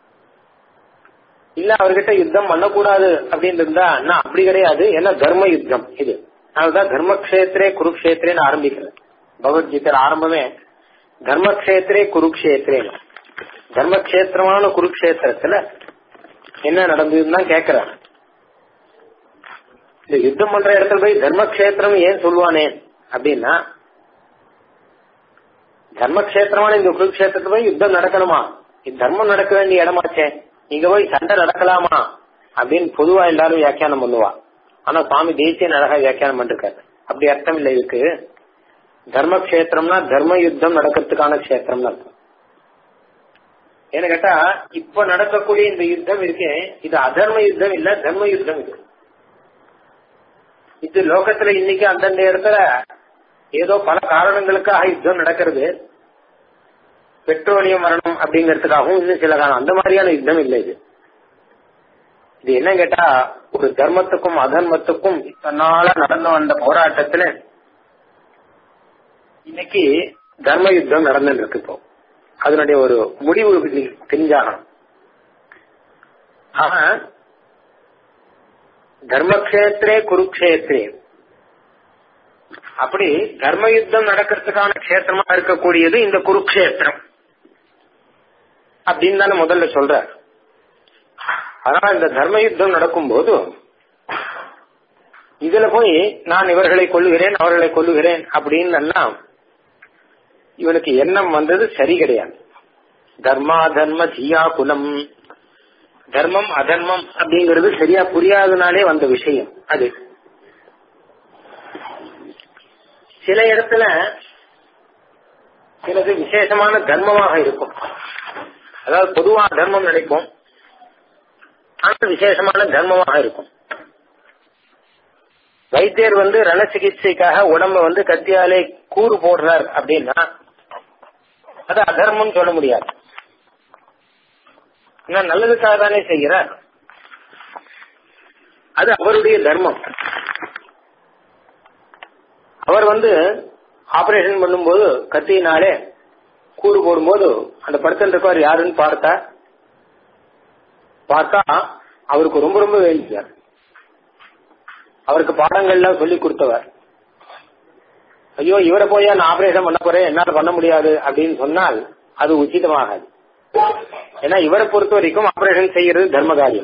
இல்ல அவர்கிட்ட யுத்தம் பண்ணக்கூடாது அப்படின்னு இருந்தா நான் அப்படி கிடையாது ஏன்னா தர்ம யுத்தம் இது அதுதான் தர்மக்ஷேத்திரே குருக்ஷேத்திரேன்னு ஆரம்பிக்கிறேன் பகவத்கீதை ஆரம்பமே தர்மக்ஷேத்திரே குருக்ஷேத்திரே தர்மக்ஷேத்திரமான குருக்ஷேத்திரத்துல என்ன நடந்ததுன்னு தான் கேக்குறேன் இந்த யுத்தம் பண்ற இடத்துல போய் தர்மக்ஷேத்திரம் ஏன் சொல்லுவானே அப்படின்னா தர்மக்ஷேத்திரமான இந்த குருக்ஷேத்திரத்துல போய் யுத்தம் நடக்கணுமா இது தர்மம் நடக்க வேண்டிய இடமாச்சே இங்க போய் சண்டை நடக்கலாமா அப்படின்னு பொதுவா எல்லாரும் வியாக்கியானம் பண்ணுவா ஆனா சுவாமி தேசிய அழகா வியாக்கியானம் பண்ணிருக்காரு அப்படி அர்த்தம் இல்லை இதுக்கு தர்மக்ஷேத்திரம்னா தர்ம யுத்தம் நடக்கிறதுக்கான கஷேத்திரம்னு அர்த்தம் ஏன்னு கேட்டா இப்ப நடக்கக்கூடிய இந்த யுத்தம் இருக்கே இது அதர்ம யுத்தம் இல்ல தர்ம யுத்தம் இது இது லோகத்துல இன்னைக்கு அந்தந்த இடத்துல ஏதோ பல காரணங்களுக்காக யுத்தம் நடக்கிறது பெட்ரோலியம் வரணும் அப்படிங்கறதுக்காகவும் இன்னும் சில காரணம் அந்த மாதிரியான யுத்தம் இல்லை இது இது என்ன கேட்டா ஒரு தர்மத்துக்கும் அதர்மத்துக்கும் இத்தனால நடந்து வந்த போராட்டத்துல இன்னைக்கு தர்ம யுத்தம் நடந்துட்டு இருக்கு இப்போ அதனுடைய ஒரு முடிவு தெரிஞ்சாகணும் ஆனா தர்மக்ஷேத்திரே குருக்ஷேத்திரே அப்படி தர்ம யுத்தம் நடக்கிறதுக்கான கஷேத்திரமா இருக்கக்கூடியது இந்த குருக்ஷேத்திரம் அப்படின்னு தானே முதல்ல சொல்ற ஆனா இந்த தர்ம யுத்தம் நடக்கும்போது இதுல போய் நான் இவர்களை கொல்லுகிறேன் அவர்களை கொல்லுகிறேன் அப்படின்னு எல்லாம் இவனுக்கு எண்ணம் வந்தது சரி கிடையாது தர்மா தர்ம ஜியா குலம் தர்மம் அதர்மம் அப்படிங்கிறது சரியா புரியாதனாலே வந்த விஷயம் அது சில இடத்துல சிலது விசேஷமான தர்மமாக இருக்கும் அதாவது பொதுவா தர்மம் நினைப்போம் ஆனால் விசேஷமான தர்மமாக இருக்கும் வைத்தியர் வந்து ரண சிகிச்சைக்காக உடம்ப வந்து கத்தியாலே கூறு போடுறார் அப்படின்னா அது அதர்மம் சொல்ல முடியாது ஏன்னா நல்லதுக்காக தானே செய்கிறார் அது அவருடைய தர்மம் அவர் வந்து ஆபரேஷன் பண்ணும்போது கத்தியினாலே கூறு போடும்போது அந்த படுத்தல் இருக்கவர் யாருன்னு பார்த்தா பார்த்தா அவருக்கு ரொம்ப ரொம்ப வேண்டியார் அவருக்கு பாடங்கள்லாம் சொல்லி கொடுத்தவர் ஐயோ இவரை போய் நான் ஆபரேஷன் பண்ண போறேன் என்னால பண்ண முடியாது அப்படின்னு சொன்னால் அது உச்சிதமாகாது ஏன்னா இவரை பொறுத்த வரைக்கும் ஆபரேஷன் செய்யறது தர்ம காரியம்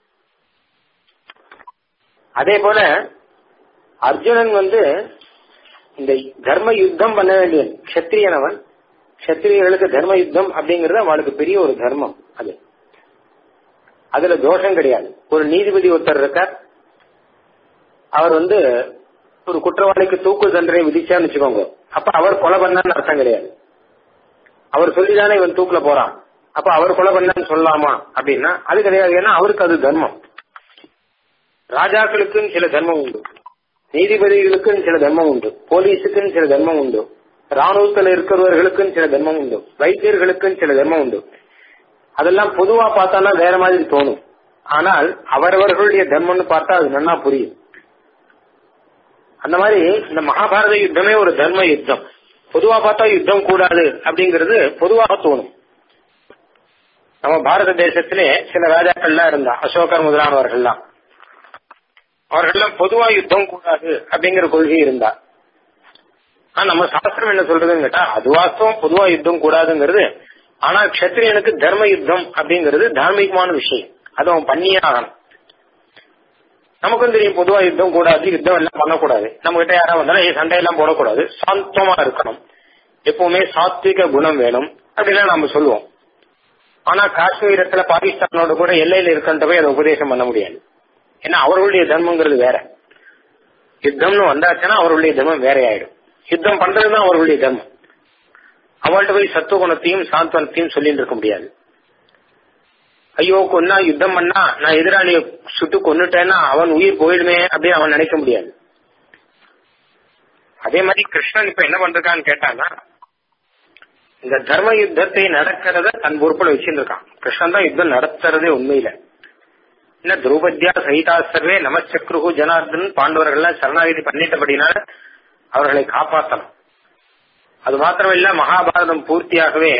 அதே போல அர்ஜுனன் வந்து இந்த தர்ம யுத்தம் பண்ண வேண்டியவன் கஷத்திரியனவன் கஷத்திரியர்களுக்கு தர்ம யுத்தம் அப்படிங்கறது அவளுக்கு பெரிய ஒரு தர்மம் அது அதுல தோஷம் கிடையாது ஒரு நீதிபதி ஒருத்தர் இருக்கார் அவர் வந்து ஒரு குற்றவாளிக்கு தூக்கு தண்டனை விதிச்சான்னு வச்சுக்கோங்க அப்ப அவர் கொலை பண்ணான்னு அர்த்தம் கிடையாது அவர் சொல்லிதானே இவன் தூக்குல போறான் அப்ப அவர் கொலை பண்ணான்னு சொல்லலாமா அப்படின்னா அது கிடையாது ஏன்னா அவருக்கு அது தர்மம் ராஜாக்களுக்குன்னு சில தர்மம் உண்டு நீதிபதிகளுக்குன்னு சில தர்மம் உண்டு போலீஸுக்குன்னு சில தர்மம் உண்டு ராணுவத்தில் இருக்கிறவர்களுக்குன்னு சில தர்மம் உண்டு வைத்தியர்களுக்குன்னு சில தர்மம் உண்டு அதெல்லாம் பொதுவா பார்த்தானா வேற மாதிரி தோணும் ஆனால் அவரவர்களுடைய தர்மம்னு பார்த்தா அது நன்னா புரியும் அந்த மாதிரி இந்த மகாபாரத யுத்தமே ஒரு தர்ம யுத்தம் பொதுவா பார்த்தா யுத்தம் கூடாது அப்படிங்கிறது பொதுவாக தோணும் நம்ம பாரத தேசத்திலே சில ராஜாக்கள்லாம் இருந்தா அசோகர் முதலானவர்கள்லாம் அவர்கள்லாம் பொதுவா யுத்தம் கூடாது அப்படிங்கிற கொள்கை இருந்தா ஆனா நம்ம சாஸ்திரம் என்ன சொல்றதுன்னு கேட்டா அது வாஸ்தவம் பொதுவா யுத்தம் கூடாதுங்கிறது ஆனா கஷத்திரியனுக்கு தர்ம யுத்தம் அப்படிங்கிறது தார்மீகமான விஷயம் அது அவன் பண்ணியே ஆகணும் நமக்கும் தெரியும் பொதுவா யுத்தம் கூடாது யுத்தம் எல்லாம் பண்ணக்கூடாது நம்ம கிட்ட யாராவது வந்தாலும் ஏ சண்டையெல்லாம் போடக்கூடாது சாந்தமா இருக்கணும் எப்பவுமே சாத்விக குணம் வேணும் அப்படிலாம் நம்ம சொல்லுவோம் ஆனா காஷ்மீரத்துல பாகிஸ்தானோட கூட எல்லையில இருக்கின்ற போய் அதை உபதேசம் பண்ண முடியாது ஏன்னா அவர்களுடைய தர்மங்கிறது வேற யுத்தம்னு வந்தாச்சுன்னா அவர்களுடைய தர்மம் வேற ஆயிடும் யுத்தம் பண்றதுதான் அவர்களுடைய தர்மம் அவள்கிட்ட போய் சத்துவ குணத்தையும் சாந்தனத்தையும் சொல்லிட்டு இருக்க முடியாது ஐயோ கொன்னா யுத்தம் பண்ணா நான் எதிராளியை சுட்டு கொன்னுட்டேன்னா அவன் உயிர் போயிடுமே அப்படின்னு அவன் நினைக்க முடியாது அதே மாதிரி கிருஷ்ணன் இப்ப என்ன பண்றான்னு கேட்டான்னா இந்த தர்ம யுத்தத்தை நடக்கிறத தன் பொறுப்புல வச்சுட்டு இருக்கான் கிருஷ்ணன் தான் யுத்தம் நடத்துறதே உண்மையில என்ன திரௌபதியா சகிதா சர்வே நமச்சக்ருகு ஜனார்தன் பாண்டவர்கள்லாம் சரணாகிதி பண்ணிட்டபடினால அவர்களை காப்பாற்றணும் அது மாத்திரமில்ல மகாபாரதம் பூர்த்தியாகவே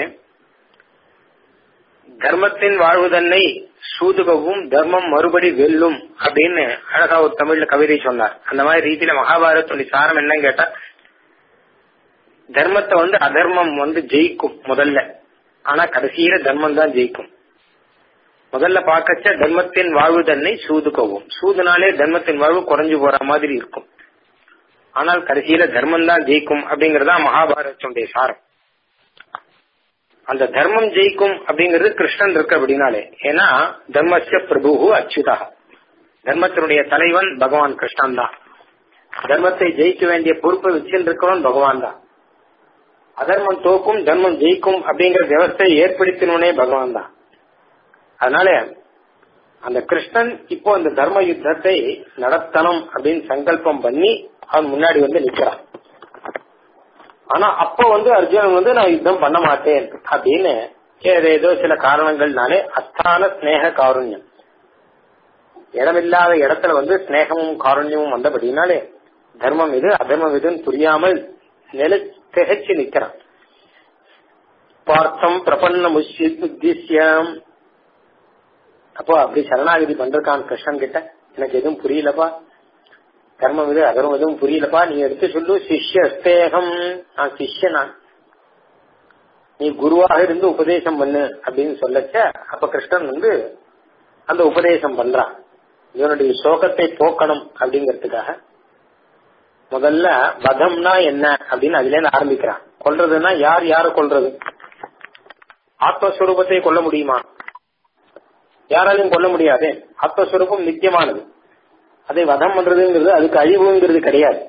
தர்மத்தின் வாழ்வு தன்னை சூதுகவும் தர்மம் மறுபடி வெல்லும் அப்படின்னு அழகா ஒரு தமிழ்ல கவிதை சொன்னார் அந்த மாதிரி ரீதியில மகாபாரதத்துடைய சாரம் என்னன்னு கேட்டா தர்மத்தை வந்து அதர்மம் வந்து ஜெயிக்கும் முதல்ல ஆனா கடைசியில தர்மம் தான் ஜெயிக்கும் முதல்ல பார்க்கச்ச தர்மத்தின் வாழ்வு தன்னை சூதுக்கவும் சூதுனாலே தர்மத்தின் வாழ்வு குறைஞ்சு போற மாதிரி இருக்கும் ஆனால் கடைசியில தர்மம் தான் ஜெயிக்கும் அப்படிங்கறதா மகாபாரதத்துடைய சாரம் அந்த தர்மம் ஜெயிக்கும் அப்படிங்கிறது கிருஷ்ணன் இருக்கு அப்படின்னாலே ஏன்னா தர்மஸ்ய பிரபு அச்சுதா தர்மத்தினுடைய தலைவன் பகவான் கிருஷ்ணன் தான் தர்மத்தை ஜெயிக்க வேண்டிய பொறுப்பை வச்சிருக்கவன் பகவான் தான் அதர்மம் தோக்கும் தர்மம் ஜெயிக்கும் அப்படிங்கிற வியவஸ்தையை ஏற்படுத்தினவனே பகவான் தான் அதனால அந்த கிருஷ்ணன் இப்போ அந்த தர்ம யுத்தத்தை நடத்தணும் அப்படின்னு சங்கல்பம் பண்ணி அவன் முன்னாடி வந்து நிக்கிறான் ஆனா அப்ப வந்து அர்ஜுனன் வந்து நான் யுத்தம் பண்ண மாட்டேன் அப்படின்னு ஏதேதோ சில காரணங்கள்னாலே அத்தான ஸ்னேக காருண்யம் இடமில்லாத இடத்துல வந்து ஸ்னேகமும் காருண்யமும் வந்தபடினாலே தர்மம் இது அதர்மம் இதுன்னு புரியாமல் நில திகைச்சு நிக்கிறான் பார்த்தம் பிரபன்ன உத்திசியம் அப்போ அப்படி சரணாகதி பண்றான் கிருஷ்ணன் கிட்ட எனக்கு எதுவும் புரியலப்பா கர்மம் இது அதர்மம் எதுவும் புரியலப்பா நீ எடுத்து சொல்லு சிஷ்யஸ்தேகம் நான் சிஷ்யனா நீ குருவாக இருந்து உபதேசம் பண்ணு அப்படின்னு சொல்லச்ச அப்ப கிருஷ்ணன் வந்து அந்த உபதேசம் பண்றான் இவனுடைய சோகத்தை போக்கணும் அப்படிங்கிறதுக்காக முதல்ல வதம்னா என்ன அப்படின்னு அதுல இருந்து ஆரம்பிக்கிறான் கொல்றதுன்னா யார் யார கொல்றது ஆத்மஸ்வரூபத்தை கொல்ல முடியுமா யாராலையும் கொல்ல முடியாது ஆத்மஸ்வரூபம் நித்தியமானது அதை வதம் பண்றதுங்கிறது அதுக்கு அழிவுங்கிறது கிடையாது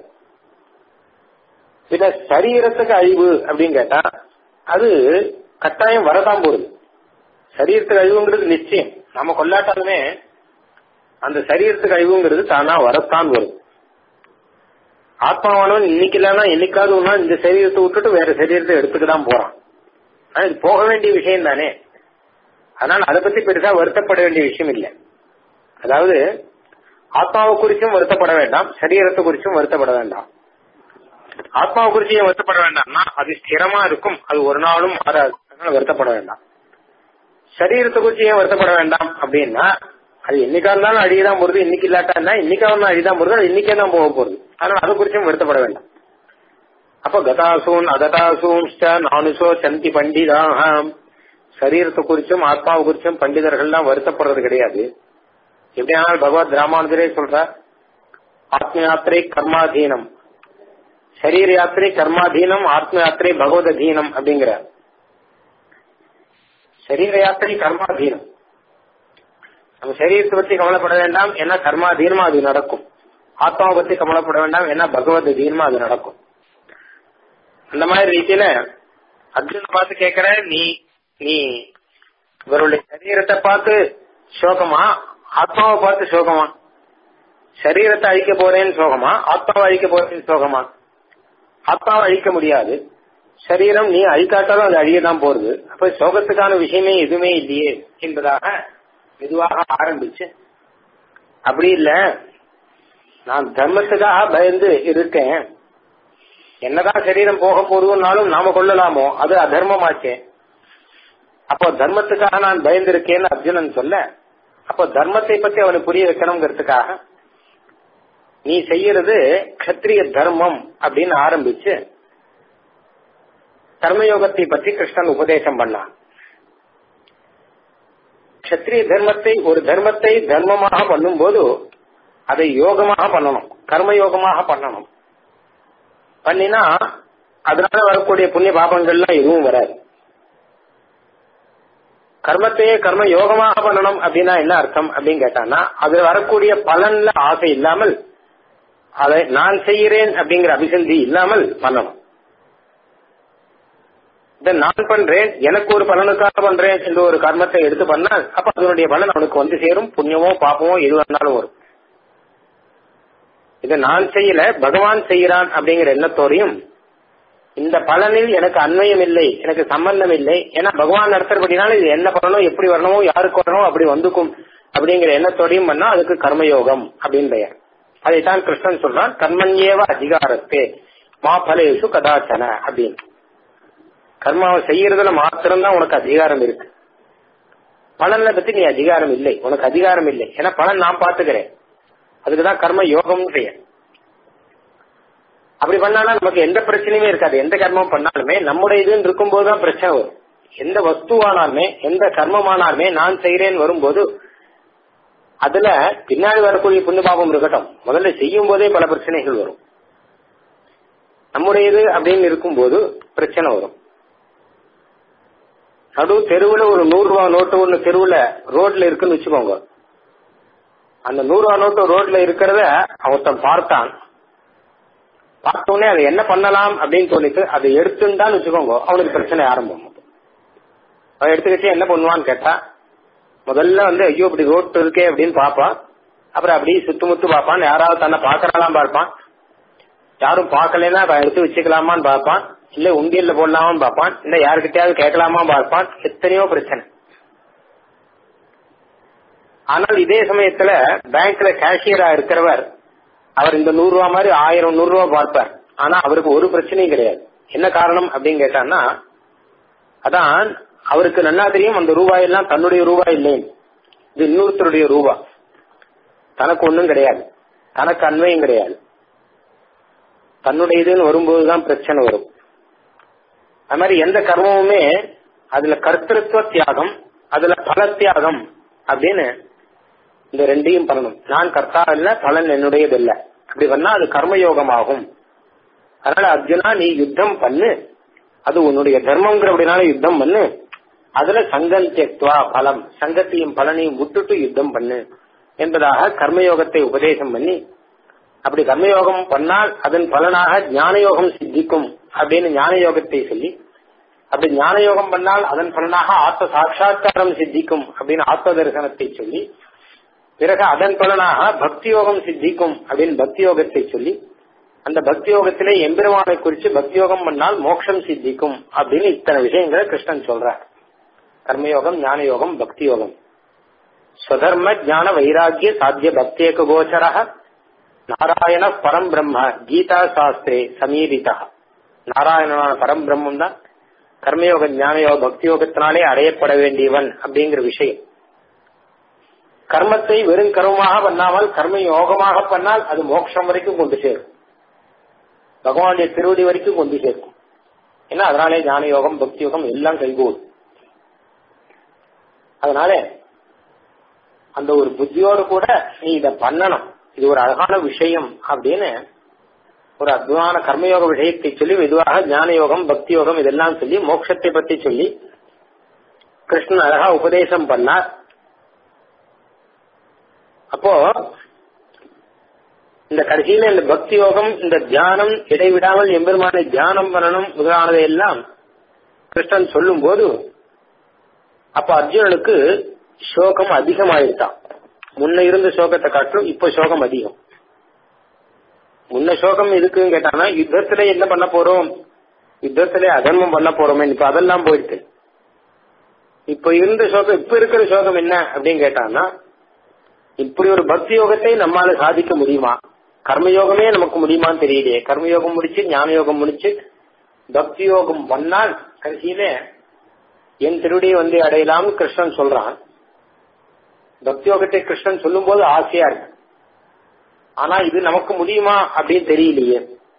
பின்ன சரீரத்துக்கு அழிவு அப்படின்னு கேட்டா அது கட்டாயம் வரதான் போகுது சரீரத்துக்கு அழிவுங்கிறது நிச்சயம் நம்ம கொல்லாட்டாலுமே அந்த சரீரத்துக்கு அழிவுங்கிறது தானா வரத்தான் வரும் ஆத்மாவானவன் இன்னைக்கு இல்லைன்னா என்னைக்காவது ஒன்னா இந்த சரீரத்தை விட்டுட்டு வேற சரீரத்தை எடுத்துக்க தான் போறான் ஆனா இது போக வேண்டிய விஷயம் தானே அதனால அதை பத்தி பெருசா வருத்தப்பட வேண்டிய விஷயம் இல்லை அதாவது ஆத்மாவை குறிச்சும் வருத்தப்பட வேண்டாம் சரீரத்தை குறிச்சும் வருத்தப்பட வேண்டாம் ஆத்மாவை குறிச்சு ஏன் வருத்தப்பட வேண்டாம்னா அது ஸ்திரமா இருக்கும் அது ஒரு நாளும் மாறாது அதனால வருத்தப்பட வேண்டாம் சரீரத்தை குறிச்சு ஏன் வருத்தப்பட வேண்டாம் அப்படின்னா அது என்னைக்கா இருந்தாலும் அழியதான் போறது இன்னைக்கு இல்லாட்டா இன்னைக்கா இருந்தாலும் அழிதான் போறது அது இன்னைக்கே தான் போக போறது அதனால அதை குறிச்சும் வருத்தப்பட வேண்டாம் அப்ப கதாசூன் அததாசூன் நானுசோ சந்தி பண்டிதாக சரீரத்தை குறிச்சும் ஆத்மாவை குறிச்சும் பண்டிதர்கள்லாம் வருத்தப்படுறது கிடையாது எப்படி ஆனால் பகவத் ராமானுஜரே சொல்றார் ஆத்ம யாத்திரை கர்மாதீனம் சரீர யாத்திரை கர்மாதீனம் ஆத்ம யாத்திரை பகவத் அதீனம் அப்படிங்கிற சரீர யாத்திரை கர்மாதீனம் நம்ம சரீரத்தை பத்தி கவலைப்பட வேண்டாம் ஏன்னா கர்மாதீனமா அது நடக்கும் ஆத்மாவை பத்தி கவலைப்பட வேண்டாம் ஏன்னா பகவத் அதீனமா அது நடக்கும் அந்த மாதிரி ரீதியில அர்ஜுன பார்த்து கேக்குற நீ நீ இவருடைய சரீரத்தை பார்த்து சோகமா ஆத்மாவை பார்த்து சோகமா சரீரத்தை அழிக்க போறேன்னு சோகமா ஆத்மாவை அழிக்க போறேன்னு சோகமா ஆத்மாவை அழிக்க முடியாது சரீரம் நீ அழிக்காட்டாலும் அது அழியதான் போறது அப்ப சோகத்துக்கான விஷயமே எதுவுமே இல்லையே என்பதாக மெதுவாக ஆரம்பிச்சு அப்படி இல்ல நான் தர்மத்துக்காக பயந்து இருக்கேன் என்னதான் சரீரம் போக போதுனாலும் நாம கொள்ளலாமோ அது அதர்மமாச்சே அப்போ தர்மத்துக்காக நான் பயந்திருக்கேன்னு அர்ஜுனன் சொல்ல அப்போ தர்மத்தை பத்தி அவனுக்கு புரிய வைக்கணுங்கிறதுக்காக நீ செய்யறது கத்திரிய தர்மம் அப்படின்னு ஆரம்பிச்சு கர்மயோகத்தை பற்றி கிருஷ்ணன் உபதேசம் பண்ணான் கத்திரிய தர்மத்தை ஒரு தர்மத்தை தர்மமாக பண்ணும்போது அதை யோகமாக பண்ணணும் கர்மயோகமாக பண்ணணும் பண்ணினா அதனால வரக்கூடிய புண்ணிய பாபங்கள்லாம் எதுவும் வராது கர்மத்தையே கர்ம யோகமாக பண்ணணும் அப்படின்னா என்ன அர்த்தம் அப்படின்னு கேட்டான்னா அது வரக்கூடிய பலன்ல ஆசை இல்லாமல் அதை நான் செய்கிறேன் அப்படிங்கிற அபிசந்தி இல்லாமல் பண்ணணும் இதை நான் பண்றேன் எனக்கு ஒரு பலனுக்காக பண்றேன் என்று ஒரு கர்மத்தை எடுத்து பண்ணால் அப்ப அதனுடைய பலன் அவனுக்கு வந்து சேரும் புண்ணியமோ பாப்பமோ எது வேணாலும் வரும் இதை நான் செய்யல பகவான் செய்கிறான் அப்படிங்கிற எண்ணத்தோடையும் இந்த பலனில் எனக்கு அன்வயம் இல்லை எனக்கு சம்பந்தம் இல்லை ஏன்னா பகவான் நடத்துறபடினால இது என்ன பண்ணணும் எப்படி வரணுமோ யாருக்கு வரணும் அப்படி வந்துக்கும் அப்படிங்கிற எண்ணத்தோடையும் பண்ணா அதுக்கு கர்மயோகம் அப்படின்னு பெயர் அதைத்தான் கிருஷ்ணன் சொல்றான் கர்மன்யேவ அதிகாரத்தே மா பலேஷு கதாச்சன அப்படின்னு கர்மாவை செய்யறதுல மாத்திரம்தான் உனக்கு அதிகாரம் இருக்கு பலனை பத்தி நீ அதிகாரம் இல்லை உனக்கு அதிகாரம் இல்லை ஏன்னா பலன் நான் பாத்துக்கிறேன் அதுக்குதான் கர்ம யோகம் பெயர் அப்படி பண்ணாலும் நமக்கு எந்த பிரச்சனையுமே இருக்காது எந்த கர்மம் பண்ணாலுமே நம்முடைய இதுன்னு இருக்கும்போது தான் பிரச்சனை வரும் எந்த வஸ்துவானாலுமே எந்த கர்மமானாலுமே நான் செய்கிறேன் வரும்போது அதுல பின்னாடி வரக்கூடிய புண்ணிய பாபம் இருக்கட்டும் முதல்ல செய்யும் போதே பல பிரச்சனைகள் வரும் நம்முடையது அப்படின்னு இருக்கும்போது பிரச்சனை வரும் நடு தெருவுல ஒரு நூறு ரூபா நோட்டு ஒண்ணு தெருவுல ரோட்ல இருக்குன்னு வச்சுக்கோங்க அந்த நூறு ரூபா நோட்டு ரோட்ல இருக்கிறத ஒருத்தன் பார்த்தான் பார்த்தோன்னே அதை என்ன பண்ணலாம் அப்படின்னு தோணிட்டு அதை எடுத்துட்டான்னு வச்சுக்கோங்க அவனுக்கு பிரச்சனை ஆரம்பம் அவன் எடுத்துக்கிட்டு என்ன பண்ணுவான்னு கேட்டா முதல்ல வந்து ஐயோ இப்படி ரோட்டு இருக்கே அப்படின்னு பாப்பான் அப்புறம் அப்படியே சுத்து பார்ப்பான் யாராவது தன்னை பாக்குறாலாம் பார்ப்பான் யாரும் பார்க்கலன்னா அதை எடுத்து வச்சுக்கலாமான்னு பார்ப்பான் இல்ல உண்டியல்ல போடலாமான்னு பார்ப்பான் இல்ல யாருக்கிட்டயாவது கேட்கலாமா பார்ப்பான் எத்தனையோ பிரச்சனை ஆனால் இதே சமயத்துல பேங்க்ல கேஷியரா இருக்கிறவர் அவர் இந்த நூறு ரூபா மாதிரி ஆயிரம் நூறு ரூபா பார்ப்பார் ஆனா அவருக்கு ஒரு பிரச்சனையும் கிடையாது என்ன காரணம் அப்படின்னு கேட்டான்னா அதான் அவருக்கு நல்லா தெரியும் அந்த ரூபாய் எல்லாம் தன்னுடைய ரூபாய் இல்லைன்னு இது இன்னொருத்தருடைய ரூபா தனக்கு ஒண்ணும் கிடையாது தனக்கு அன்வயம் கிடையாது தன்னுடைய இதுன்னு வரும்போதுதான் பிரச்சனை வரும் அது மாதிரி எந்த கர்மமுமே அதுல கர்த்தத்துவ தியாகம் அதுல பல தியாகம் அப்படின்னு இந்த ரெண்டையும் பண்ணணும் நான் கர்த்தா இல்ல பலன் என்னுடையது இல்ல அப்படி பண்ணா அது கர்மயோகமாகும் அதனால அர்ஜுனா நீ யுத்தம் பண்ணு அது உன்னுடைய தர்மங்கிறபடினால யுத்தம் பண்ணு அதுல சங்கம் தெக்வா பலம் சங்கத்தையும் பலனையும் விட்டுட்டு யுத்தம் பண்ணு என்பதாக கர்மயோகத்தை உபதேசம் பண்ணி அப்படி கர்மயோகம் பண்ணால் அதன் பலனாக ஞான யோகம் சித்திக்கும் அப்படின்னு ஞான யோகத்தை சொல்லி அப்படி ஞான யோகம் பண்ணால் அதன் பலனாக ஆத்ம சாட்சா்காரம் சித்திக்கும் அப்படின்னு ஆத்ம தரிசனத்தை சொல்லி பிறகு அதன் பலனாக பக்தி யோகம் சித்திக்கும் அப்படின்னு பக்தி யோகத்தை சொல்லி அந்த பக்தி யோகத்திலே எம்பெருமானை குறித்து பக்தி யோகம் பண்ணால் மோட்சம் சித்திக்கும் அப்படின்னு இத்தனை விஷயங்களை கிருஷ்ணன் சொல்றார் கர்மயோகம் ஞான யோகம் பக்தி யோகம் ஸ்வதர்ம ஜான வைராக்கிய சாத்திய பக்தேக கோச்சர நாராயண பரம் பிரம்ம கீதா சாஸ்திரே சமீரிதா நாராயணனான பரம் பிரம்மம் தான் கர்மயோக ஞானயோக பக்தி யோகத்தினாலே அடையப்பட வேண்டியவன் அப்படிங்கிற விஷயம் கர்மத்தை வெறும் கர்மமாக பண்ணாமல் கர்ம யோகமாக பண்ணால் அது மோட்சம் வரைக்கும் கொண்டு சேரும் பகவானுடைய திருவடி வரைக்கும் கொண்டு சேர்க்கும் ஏன்னா அதனாலே ஞான யோகம் பக்தி யோகம் எல்லாம் கைகூடும் அதனால அந்த ஒரு புத்தியோடு கூட நீ இத பண்ணணும் இது ஒரு அழகான விஷயம் அப்படின்னு ஒரு அற்புதமான கர்மயோக விஷயத்தை சொல்லி மெதுவாக ஞான யோகம் பக்தி யோகம் இதெல்லாம் சொல்லி மோட்சத்தை பத்தி சொல்லி கிருஷ்ணன் அழகா உபதேசம் பண்ணார் அப்போ இந்த கடைசியில இந்த பக்தி யோகம் இந்த தியானம் இடைவிடாமல் எம்பெருமானை தியானம் பண்ணணும் முதலானதை எல்லாம் கிருஷ்ணன் சொல்லும் போது அப்ப அர்ஜுனனுக்கு சோகம் அதிகமாயிருத்தான் முன்ன இருந்த சோகத்தை காட்டிலும் இப்ப சோகம் அதிகம் முன்ன சோகம் எதுக்குன்னு கேட்டானா யுத்தத்துல என்ன பண்ண போறோம் யுத்தத்துல அதர்மம் பண்ண போறோமே இப்ப அதெல்லாம் போயிடுச்சு இப்ப இருந்த சோகம் இப்ப இருக்கிற சோகம் என்ன அப்படின்னு கேட்டான்னா இப்படி ஒரு பக்தி யோகத்தை நம்மால சாதிக்க முடியுமா கர்மயோகமே நமக்கு முடியுமான்னு தெரியலையே கர்மயோகம் முடிச்சு ஞான யோகம் முடிச்சு பக்தி யோகம் பண்ணால் கடைசியில என் திருடியை வந்து அடையலாம்னு கிருஷ்ணன் சொல்றான் பக்தி யோகத்தை கிருஷ்ணன் சொல்லும் போது ஆசையா இருக்கு ஆனா இது நமக்கு முடியுமா அப்படின்னு தெரியலையே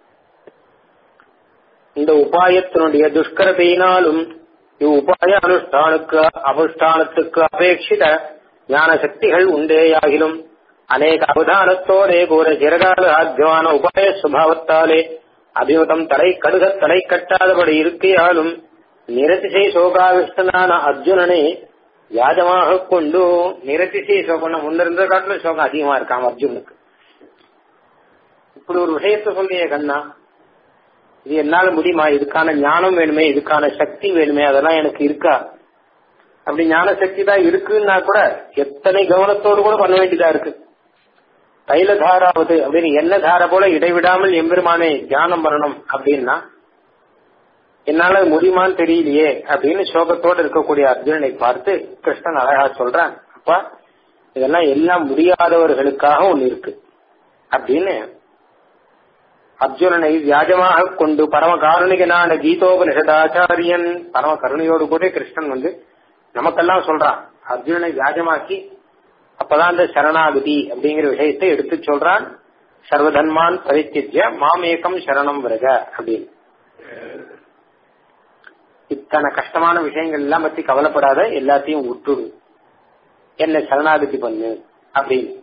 இந்த உபாயத்தினுடைய துஷ்கரத்தையினாலும் இவ்வுபாய அனுஷ்டானுக்கு அனுஷ்டானத்துக்கு அபேட்சித ஞான சக்திகள் உண்டேயாகிலும் அநேக அவதானத்தோடே கூற சிறகால ஆத்தியமான உபாய சுபாவத்தாலே அபிமுகம் தலை கடுக தலை கட்டாதபடி இருக்கையாலும் நிரதிசை சோகாவிஷ்டனான அர்ஜுனனை வியாஜமாக கொண்டு நிரதிசை சோகம் முன்ன இருந்த காட்டிலும் சோகம் அதிகமா இருக்கான் அர்ஜுனுக்கு இப்படி ஒரு விஷயத்த சொல்லிய கண்ணா இது என்னால முடியுமா இதுக்கான ஞானம் வேணுமே இதுக்கான சக்தி வேணுமே அதெல்லாம் எனக்கு இருக்கா அப்படி ஞான சக்தி தான் இருக்குன்னா கூட எத்தனை கவனத்தோடு கூட பண்ண வேண்டியதா இருக்கு தைல தாராவது அப்படின்னு என்ன தார போல இடைவிடாமல் எம்பெருமானை தியானம் பண்ணணும் அப்படின்னா என்னால முடியுமான்னு தெரியலையே அப்படின்னு சோகத்தோடு இருக்கக்கூடிய அர்ஜுனனை பார்த்து கிருஷ்ணன் அழகா சொல்றான் அப்பா இதெல்லாம் எல்லாம் முடியாதவர்களுக்காக ஒண்ணு இருக்கு அப்படின்னு அர்ஜுனனை வியாஜமாக கொண்டு பரம காரணிகனான கீதோபனிஷதாச்சாரியன் பரம கருணையோடு கூட கிருஷ்ணன் வந்து நமக்கெல்லாம் சொல்றான் அர்ஜுனனை வியாஜமாக்கி அப்பதான் இந்த சரணாகதி அப்படிங்கிற விஷயத்தை எடுத்து சொல்றான் சர்வதன்மான் பரித்திய மாமேகம் சரணம் வருக அப்படின்னு இத்தனை கஷ்டமான விஷயங்கள் எல்லாம் பத்தி கவலைப்படாத எல்லாத்தையும் விட்டுடு என்ன சரணாகதி பண்ணு அப்படின்னு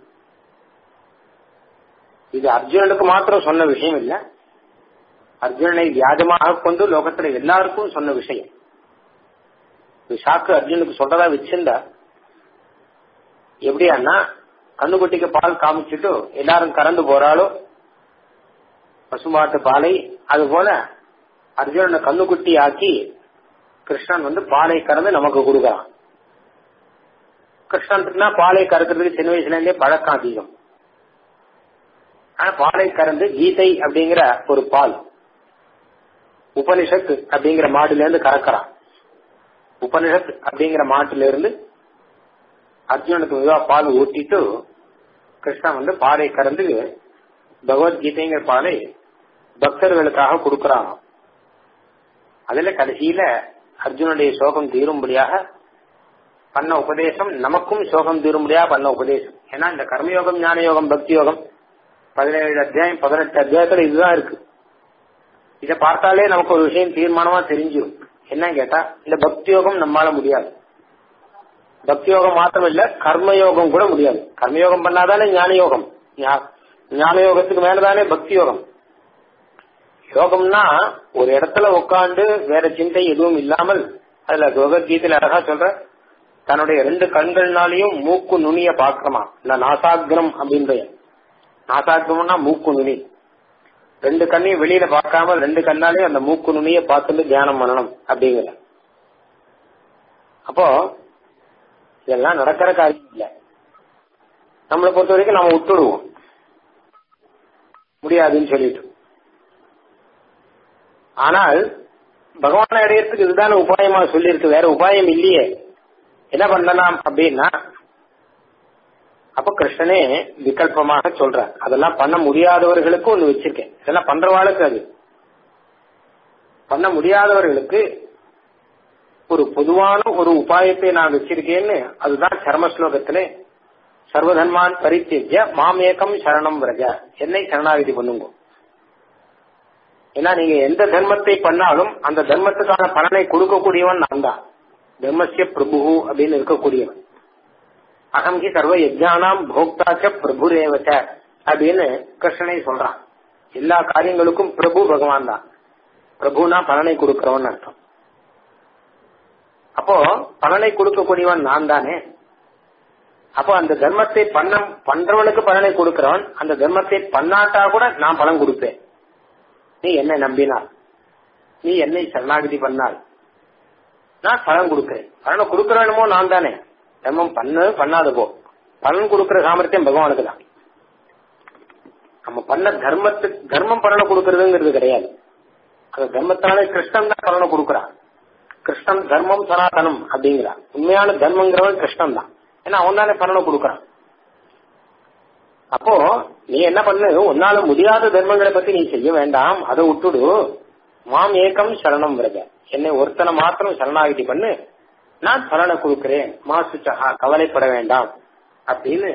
இது அர்ஜுனனுக்கு மாத்திரம் சொன்ன விஷயம் இல்ல அர்ஜுனனை வியாஜமாக கொண்டு லோகத்துல எல்லாருக்கும் சொன்ன விஷயம் சாக்கு அர்ஜுனுக்கு சொல்றதா வச்சிருந்தா எப்படியான்னா கண்ணுக்குட்டிக்கு பால் காமிச்சுட்டு எல்லாரும் கறந்து போறாளோ பசுமாட்டு பாலை அது போல அர்ஜுனனை கண்ணுக்குட்டி ஆக்கி கிருஷ்ணன் வந்து பாலை கறந்து நமக்கு கொடுக்கறான் கிருஷ்ணன் பாலை கறக்கிறதுக்கு சின்ன வயசுல இருந்தே பழக்கம் அதிகம் ஆனா பாலை கறந்து கீதை அப்படிங்கிற ஒரு பால் உபனிஷத் அப்படிங்கிற மாடுல இருந்து கறக்கிறான் உபனிஷத் அப்படிங்கிற மாட்டுல இருந்து அர்ஜுனனுக்கு மெதுவா பால் ஊட்டிட்டு கிருஷ்ணன் வந்து பாலை கறந்து பகவத்கீதைங்கிற பாலை பக்தர்களுக்காக கொடுக்கறான் அதுல கடைசியில அர்ஜுனுடைய சோகம் தீரும்படியாக பண்ண உபதேசம் நமக்கும் சோகம் தீரும்படியா பண்ண உபதேசம் ஏன்னா இந்த கர்மயோகம் ஞான யோகம் பக்தி யோகம் பதினேழு அத்தியாயம் பதினெட்டு அத்தியாயத்துல இதுதான் இருக்கு இதை பார்த்தாலே நமக்கு ஒரு விஷயம் தீர்மானமா தெரிஞ்சிடும் என்ன கேட்டா இந்த பக்தி யோகம் நம்மால முடியாது பக்தி யோகம் மாத்திரம் இல்ல கர்மயோகம் கூட முடியாது கர்மயோகம் பண்ணாதானே ஞான யோகம் ஞான யோகத்துக்கு மேலதானே பக்தி யோகம் யோகம்னா ஒரு இடத்துல உட்காந்து வேற சிந்தை எதுவும் இல்லாமல் அதுல பகவத்கீதையில அழகா சொல்ற தன்னுடைய ரெண்டு கண்கள்னாலையும் மூக்கு நுனிய பாக்கணுமா இந்த நாசாகிரம் அப்படின்ற நாசாகிரம்னா மூக்கு நுனி ரெண்டு கண்ணையும் வெளியில பார்க்காம ரெண்டு கண்ணாலையும் அந்த மூக்கு நுனிய பார்த்துட்டு தியானம் பண்ணணும் அப்படிங்கிற அப்போ இதெல்லாம் நடக்கிற காரியம் இல்ல நம்மளை பொறுத்த வரைக்கும் நம்ம விட்டுடுவோம் முடியாதுன்னு சொல்லிட்டு ஆனால் பகவானை அடையறதுக்கு இதுதான உபாயமா சொல்லியிருக்கு வேற உபாயம் இல்லையே என்ன பண்ணலாம் அப்படின்னா அப்ப கிருஷ்ணனே விகல்பமாக சொல்ற அதெல்லாம் பண்ண முடியாதவர்களுக்கு ஒண்ணு வச்சிருக்கேன் இதெல்லாம் பண்றவாளுக்கு அது பண்ண முடியாதவர்களுக்கு ஒரு பொதுவான ஒரு உபாயத்தை நான் வச்சிருக்கேன்னு அதுதான் சர்ம ஸ்லோகத்திலே சர்வதன்மான் பரித்தேஜ மாமேகம் சரணம் விரஜ என்னை சரணாகதி பண்ணுங்க ஏன்னா நீங்க எந்த தர்மத்தை பண்ணாலும் அந்த தர்மத்துக்கான பலனை கொடுக்கக்கூடியவன் நான் தான் தர்மசிய பிரபு அப்படின்னு இருக்கக்கூடியவன் அகம் கி சர்வ யஜானாம் போக்தாச்ச பிரபுரேவச்ச அப்படின்னு கிருஷ்ணனை சொல்றான் எல்லா காரியங்களுக்கும் பிரபு பகவான் தான் பிரபுனா பலனை கொடுக்கிறவன் அர்த்தம் அப்போ பலனை கொடுக்கக்கூடியவன் நான் தானே அப்போ அந்த தர்மத்தை பண்ண பண்றவனுக்கு பலனை கொடுக்கிறவன் அந்த தர்மத்தை பண்ணாட்டா கூட நான் பலன் கொடுப்பேன் நீ என்னை நம்பினால் நீ என்னை சரணாகதி பண்ணால் நான் பலன் கொடுக்கிறேன் பலனை கொடுக்கிறவனுமோ நான் தானே தர்மம் பண்ண பண்ணாத போ பலன் கொடுக்கிற சாமர்த்தியம் பகவானுக்கு தான் நம்ம பண்ண தர்மத்துக்கு தர்மம் பலனை கொடுக்கறதுங்கிறது கிடையாது அந்த தர்மத்தினாலே கிருஷ்ணன் தான் பலனை கொடுக்குறான் கிருஷ்ணன் தர்மம் சனாதனம் அப்படிங்கிறான் உண்மையான தர்மங்கிறவன் கிருஷ்ணன் தான் ஏன்னா அவன் தானே பலனை கொடுக்கறான் அப்போ நீ என்ன பண்ணு உன்னால முடியாத தர்மங்களை பத்தி நீ செய்ய வேண்டாம் அதை விட்டுடு மாம் ஏக்கம் சரணம் விரத என்னை ஒருத்தனை மாத்திரம் சரணாகிதி பண்ணு நான் பலனை கொடுக்கிறேன் மாசுச்சகா கவலைப்பட வேண்டாம் அப்படின்னு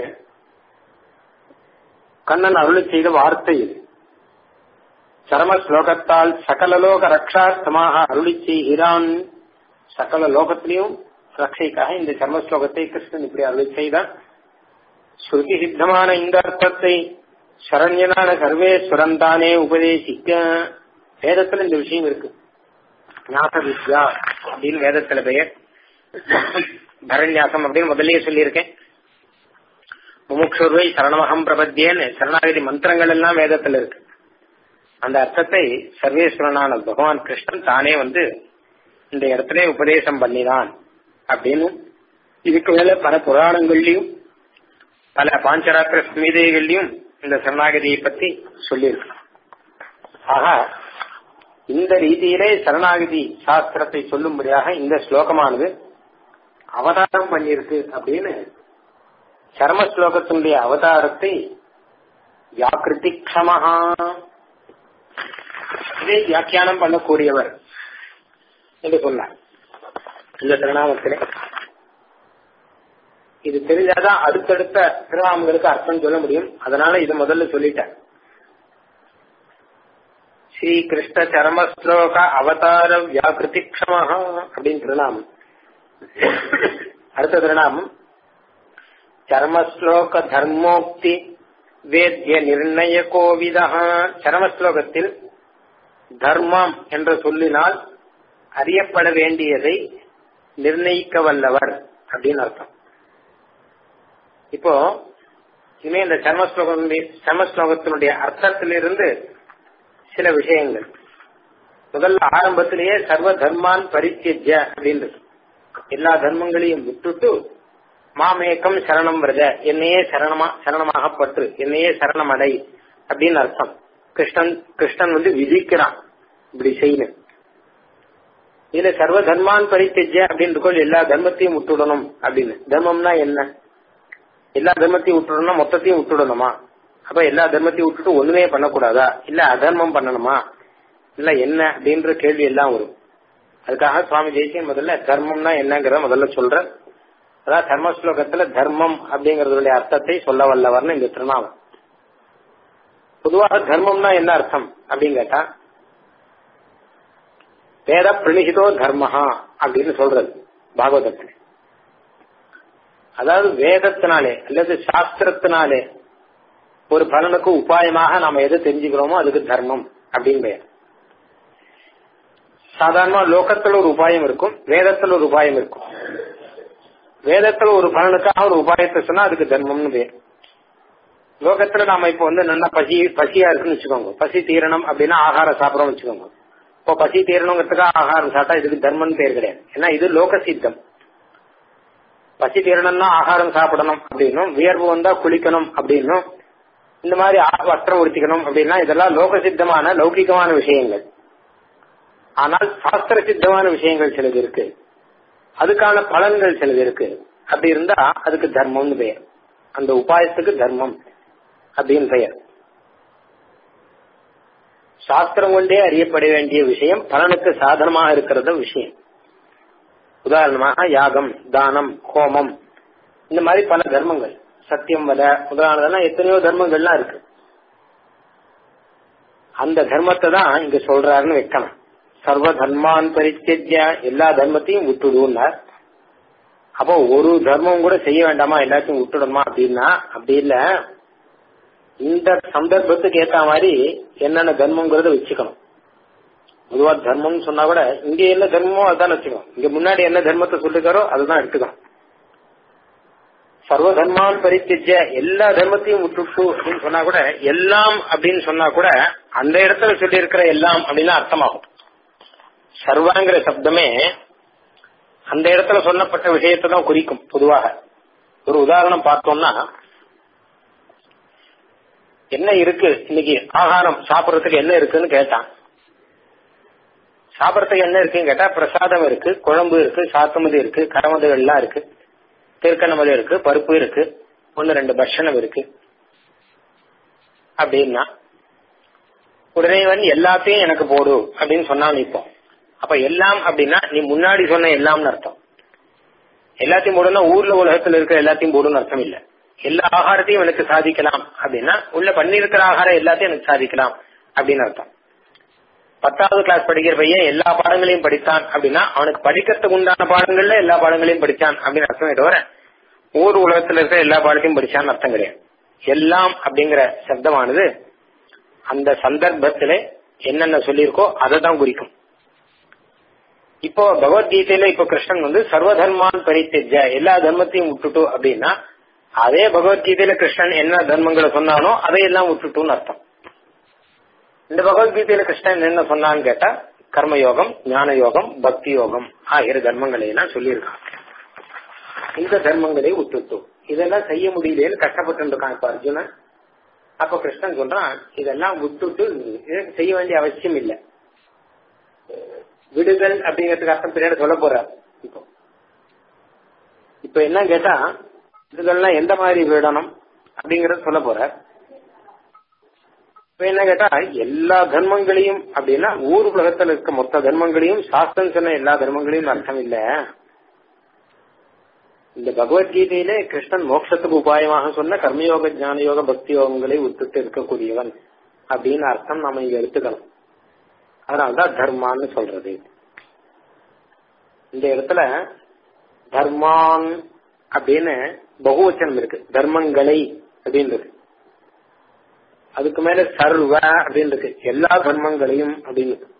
கண்ணன் அருளி செய்த வார்த்தை இது சரம ஸ்லோகத்தால் சகல லோக ரக்ஷார்த்தமாக அருளி செய்கிறான் சகல லோகத்திலையும் ரட்சைக்காக இந்த சர்ம ஸ்லோகத்தை கிருஷ்ணன் இப்படி அருளி செய்தான் ஸ்ருதி சித்தமான இந்த அர்த்தத்தை சரண்யனான சர்வேஸ்வரன் தானே உபதேசிக்க வேதத்துல இந்த விஷயம் இருக்கு ஞாச வித்யா அப்படின்னு வேதத்துல பெயர் பரண்யாசம் அப்படின்னு முதல்லயே சொல்லியிருக்கேன் முமுக்ஷுர்வை சரணமகம் பிரபத்தியன்னு சரணாகதி மந்திரங்கள் எல்லாம் வேதத்துல இருக்கு அந்த அர்த்தத்தை சர்வேஸ்வரனான பகவான் கிருஷ்ணன் தானே வந்து இந்த இடத்துல உபதேசம் பண்ணினான் அப்படின்னு இதுக்கு மேல பல புராணங்கள்லயும் பல பாஞ்சராத்திர ஸ்மிதைகள்லயும் இந்த சரணாகதியை பத்தி சொல்லியிருக்கு ஆக இந்த ரீதியிலே சரணாகதி சாஸ்திரத்தை சொல்லும்படியாக இந்த ஸ்லோகமானது அவதாரம் பண்ணியிருக்கு அப்படின்னு சர்ம ஸ்லோகத்தினுடைய அவதாரத்தை வியாக்கிருதி க்ஷமஹா இதை வியாக்கியானம் பண்ணக்கூடியவர் என்று சொன்னார் இந்த திருநாமத்திலே இது தெரிஞ்சாதான் அடுத்தடுத்த திருநாமங்களுக்கு அர்த்தம் சொல்ல முடியும் அதனால இது முதல்ல சொல்லிட்டேன் ஸ்ரீ கிருஷ்ண சரமஸ்லோக அவதார வியாக்கிருதி க்ஷமஹா அப்படின்னு திருநாமம் அடுத்த திருநாமம் சர்மஸ்லோக தர்மோக்தி வேத்ய நிர்ணய கோவிதா சரமஸ்லோகத்தில் தர்மம் என்ற சொல்லினால் அறியப்பட வேண்டியதை நிர்ணயிக்க வல்லவர் அப்படின்னு அர்த்தம் இப்போ இனிமே இந்த சர்மஸ்லோகம் சர்மஸ்லோகத்தினுடைய அர்த்தத்திலிருந்து சில விஷயங்கள் முதல்ல ஆரம்பத்திலேயே சர்வ தர்மான் பரித்தியஜ அப்படின்றது எல்லா தர்மங்களையும் விட்டுட்டு மாமேக்கம் சரணம் விரத என்னையே சரணமா சரணமாக பற்று என்னையே சரணம் அடை அப்படின்னு அர்த்தம் கிருஷ்ணன் கிருஷ்ணன் வந்து விதிக்கிறான் இப்படி செய்யணும் இதுல சர்வ தர்மான் பரித்தெஜ அப்படின்னு எல்லா தர்மத்தையும் விட்டுடணும் அப்படின்னு தர்மம்னா என்ன எல்லா தர்மத்தையும் விட்டுடணும்னா மொத்தத்தையும் விட்டுடணுமா அப்ப எல்லா தர்மத்தையும் விட்டுட்டு ஒண்ணுமே பண்ணக்கூடாதா இல்ல அதர்மம் பண்ணணுமா இல்ல என்ன அப்படின்ற கேள்வி எல்லாம் வரும் அதுக்காக சுவாமி தேசியன் முதல்ல தர்மம்னா என்னங்கிறத முதல்ல சொல்ற அதாவது தர்ம ஸ்லோகத்துல தர்மம் அப்படிங்கறதுடைய அர்த்தத்தை சொல்ல வல்லவர்னு இந்த திருநாமம் பொதுவாக தர்மம்னா என்ன அர்த்தம் அப்படின்னு கேட்டா வேத பிரணிகிதோ தர்மஹா அப்படின்னு சொல்றது பாகவதத்தில் அதாவது வேதத்தினாலே அல்லது சாஸ்திரத்தினாலே ஒரு பலனுக்கு உபாயமாக நாம எதை தெரிஞ்சுக்கிறோமோ அதுக்கு தர்மம் அப்படின்னு பெயர் சாதாரணமா லோகத்துல ஒரு உபாயம் இருக்கும் வேதத்துல ஒரு உபாயம் இருக்கும் வேதத்துல ஒரு பலனுக்காக ஒரு உபாயத்தை சொன்னா அதுக்கு தர்மம்னு பேர் லோகத்துல நாம இப்ப வந்து நல்லா பசி பசியா இருக்குன்னு வச்சுக்கோங்க பசி தீரணும் அப்படின்னா ஆகாரம் சாப்பிடறோம் வச்சுக்கோங்க இப்போ பசி தீரணுங்கிறதுக்காக ஆகாரம் சாப்பிட்டா இதுக்கு தர்மம்னு பேர் கிடையாது ஏன்னா இது லோக சித்தம் பசி தீரணும்னா ஆகாரம் சாப்பிடணும் அப்படின்னும் வியர்வு வந்தா குளிக்கணும் அப்படின்னும் இந்த மாதிரி வஸ்திரம் உடுத்திக்கணும் அப்படின்னா இதெல்லாம் லோக சித்தமான லௌகிகமான விஷயங்கள் ஆனால் சாஸ்திர சித்தமான விஷயங்கள் சிலது இருக்கு அதுக்கான பலன்கள் சிலது இருக்கு அப்படி இருந்தா அதுக்கு தர்மம்னு பெயர் அந்த உபாயத்துக்கு தர்மம் அப்படின்னு பெயர் சாஸ்திரம் கொண்டே அறியப்பட வேண்டிய விஷயம் பலனுக்கு சாதனமாக இருக்கிறது விஷயம் உதாரணமாக யாகம் தானம் ஹோமம் இந்த மாதிரி பல தர்மங்கள் சத்தியம் வத முதலானதெல்லாம் எத்தனையோ தர்மங்கள்லாம் இருக்கு அந்த தர்மத்தை தான் இங்க சொல்றாருன்னு வைக்கணும் சர்வ தர்மான் பரித்திய எல்லா தர்மத்தையும் விட்டுடுன்னார் அப்போ ஒரு தர்மம் கூட செய்ய வேண்டாமா எல்லாத்தையும் விட்டுடணுமா அப்படின்னா அப்படி இல்ல இந்த சந்தர்ப்பத்துக்கு ஏத்த மாதிரி என்னென்ன தர்மங்கிறத வச்சுக்கணும் பொதுவா தர்மம்னு சொன்னா கூட இங்க என்ன தர்மமோ அதுதான் வச்சுக்கணும் இங்க முன்னாடி என்ன தர்மத்தை சொல்லிருக்காரோ அதுதான் எடுத்துக்கணும் சர்வ தர்மான் பரித்திய எல்லா தர்மத்தையும் விட்டுட்டு அப்படின்னு சொன்னா கூட எல்லாம் அப்படின்னு சொன்னா கூட அந்த இடத்துல சொல்லி இருக்கிற எல்லாம் அப்படின்னு அர்த்தமாகும் சர்வாங்கிற சப்தமே அந்த இடத்துல சொல்லப்பட்ட விஷயத்தை தான் குறிக்கும் பொதுவாக ஒரு உதாரணம் பார்த்தோம்னா என்ன இருக்கு இன்னைக்கு ஆகாரம் சாப்பிடறதுக்கு என்ன இருக்குன்னு கேட்டான் சாப்பிடறதுக்கு என்ன இருக்குன்னு கேட்டா பிரசாதம் இருக்கு குழம்பு இருக்கு சாத்தமதி இருக்கு கரமதுகள் எல்லாம் இருக்கு திருக்கணமதி இருக்கு பருப்பு இருக்கு ஒன்னு ரெண்டு பட்சணம் இருக்கு அப்படின்னா உடனே வந்து எல்லாத்தையும் எனக்கு போடு அப்படின்னு சொன்னான் இப்போ அப்ப எல்லாம் அப்படின்னா நீ முன்னாடி சொன்ன எல்லாம்னு அர்த்தம் எல்லாத்தையும் போடுனா ஊர்ல உலகத்துல இருக்கிற எல்லாத்தையும் போடுன்னு அர்த்தம் இல்ல எல்லா ஆகாரத்தையும் எனக்கு சாதிக்கலாம் அப்படின்னா உள்ள பண்ணிருக்கிற ஆகாரம் எல்லாத்தையும் எனக்கு சாதிக்கலாம் அப்படின்னு அர்த்தம் பத்தாவது கிளாஸ் படிக்கிற பையன் எல்லா பாடங்களையும் படித்தான் அப்படின்னா அவனுக்கு படிக்கிறதுக்கு உண்டான பாடங்கள்ல எல்லா பாடங்களையும் படிச்சான் அப்படின்னு அர்த்தம் தவிர ஊர் உலகத்துல இருக்கிற எல்லா பாடத்தையும் படிச்சான்னு அர்த்தம் கிடையாது எல்லாம் அப்படிங்கிற சப்தமானது அந்த சந்தர்ப்பத்திலே என்னென்ன சொல்லியிருக்கோ அதை தான் குறிக்கும் இப்போ பகவத்கீதையில இப்போ கிருஷ்ணன் வந்து சர்வதர்மான் பரித்தெஜ எல்லா தர்மத்தையும் விட்டுட்டு அப்படின்னா அதே பகவத்கீதையில கிருஷ்ணன் என்ன தர்மங்களை சொன்னானோ அதையெல்லாம் விட்டுட்டுன்னு அர்த்தம் இந்த பகவத்கீதையில கிருஷ்ணன் என்ன சொன்னான்னு கேட்டா கர்மயோகம் ஞான யோகம் பக்தி யோகம் ஆகிய தர்மங்களை எல்லாம் சொல்லியிருக்கான் இந்த தர்மங்களை விட்டுட்டு இதெல்லாம் செய்ய முடியலன்னு கஷ்டப்பட்டு இருக்கான் இப்ப அர்ஜுனன் அப்ப கிருஷ்ணன் சொல்றான் இதெல்லாம் விட்டுட்டு செய்ய வேண்டிய அவசியம் இல்லை விடுதல் அப்படிங்கிறதுக்கு அர்த்தம் பின்னாடி சொல்ல போறார் இப்போ இப்ப என்ன கேட்டா விடுதல்னா எந்த மாதிரி விடணும் அப்படிங்கறத சொல்ல போறார் இப்ப என்ன கேட்டா எல்லா தர்மங்களையும் அப்படின்னா ஊர் உலகத்துல இருக்க மொத்த தர்மங்களையும் சாஸ்திரம் சொன்ன எல்லா தர்மங்களையும் அர்த்தம் இல்ல இந்த பகவத்கீதையிலே கிருஷ்ணன் மோட்சத்துக்கு உபாயமாக சொன்ன கர்மயோக ஞான யோக பக்தி யோகங்களை விட்டுட்டு இருக்கக்கூடியவன் அப்படின்னு அர்த்தம் நாம இங்க எடுத்துக்கணும் அதனாலதான் தர்மான்னு சொல்றது இந்த இடத்துல தர்மான் அப்படின்னு பகுவச்சனம் இருக்கு தர்மங்களை அப்படின்னு இருக்கு அதுக்கு மேல சர்வ அப்படின்னு இருக்கு எல்லா தர்மங்களையும் அப்படின்னு இருக்கு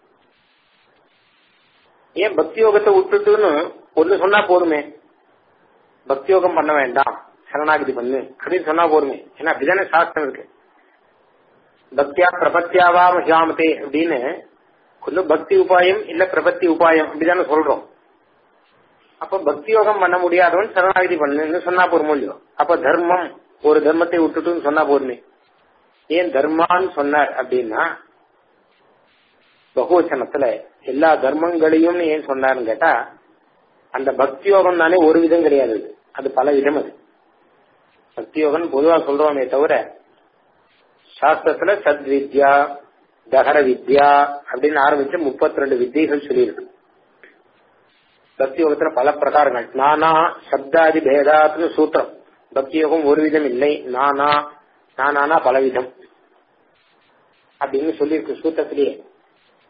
ஏன் பக்தி யோகத்தை விட்டுட்டுன்னு ஒண்ணு சொன்னா போதுமே பக்தி யோகம் பண்ண வேண்டாம் சரணாகதி பண்ணு அப்படின்னு சொன்னா போதுமே ஏன்னா அப்படிதானே சாஸ்திரம் இருக்கு பக்தியா பிரபத்தியாவா மகியாமதே அப்படின்னு ஒண்ணு பக்தி உபாயம் இல்ல பிரபத்தி உபாயம் அப்படிதானே சொல்றோம் அப்ப பக்தி யோகம் பண்ண முடியாதவன் சரணாகதி பண்ணுன்னு சொன்னா போருமோ இல்லையோ அப்ப தர்மம் ஒரு தர்மத்தை விட்டுட்டுன்னு சொன்னா போருமே ஏன் தர்மான்னு சொன்னார் அப்படின்னா பகுவச்சனத்துல எல்லா தர்மங்களையும் ஏன் சொன்னார்னு கேட்டா அந்த பக்தி யோகம் தானே ஒரு விதம் கிடையாது அது பல விதம் அது பக்தி யோகம் பொதுவா சொல்றோமே தவிர சாஸ்திரத்துல சத்வித்யா தகர வித்யா அப்படின்னு ஆரம்பிச்சு முப்பத்தி ரெண்டு வித்தியைகள் சொல்லியிருக்கு பக்தி யோகத்துல பல பிரகாரங்கள் நானா சப்தாதி பேதாத்னு சூத்திரம் பக்தி யோகம் ஒரு விதம் இல்லை நானா நானானா பலவிதம் அப்படின்னு சொல்லியிருக்கு சூத்திரத்திலேயே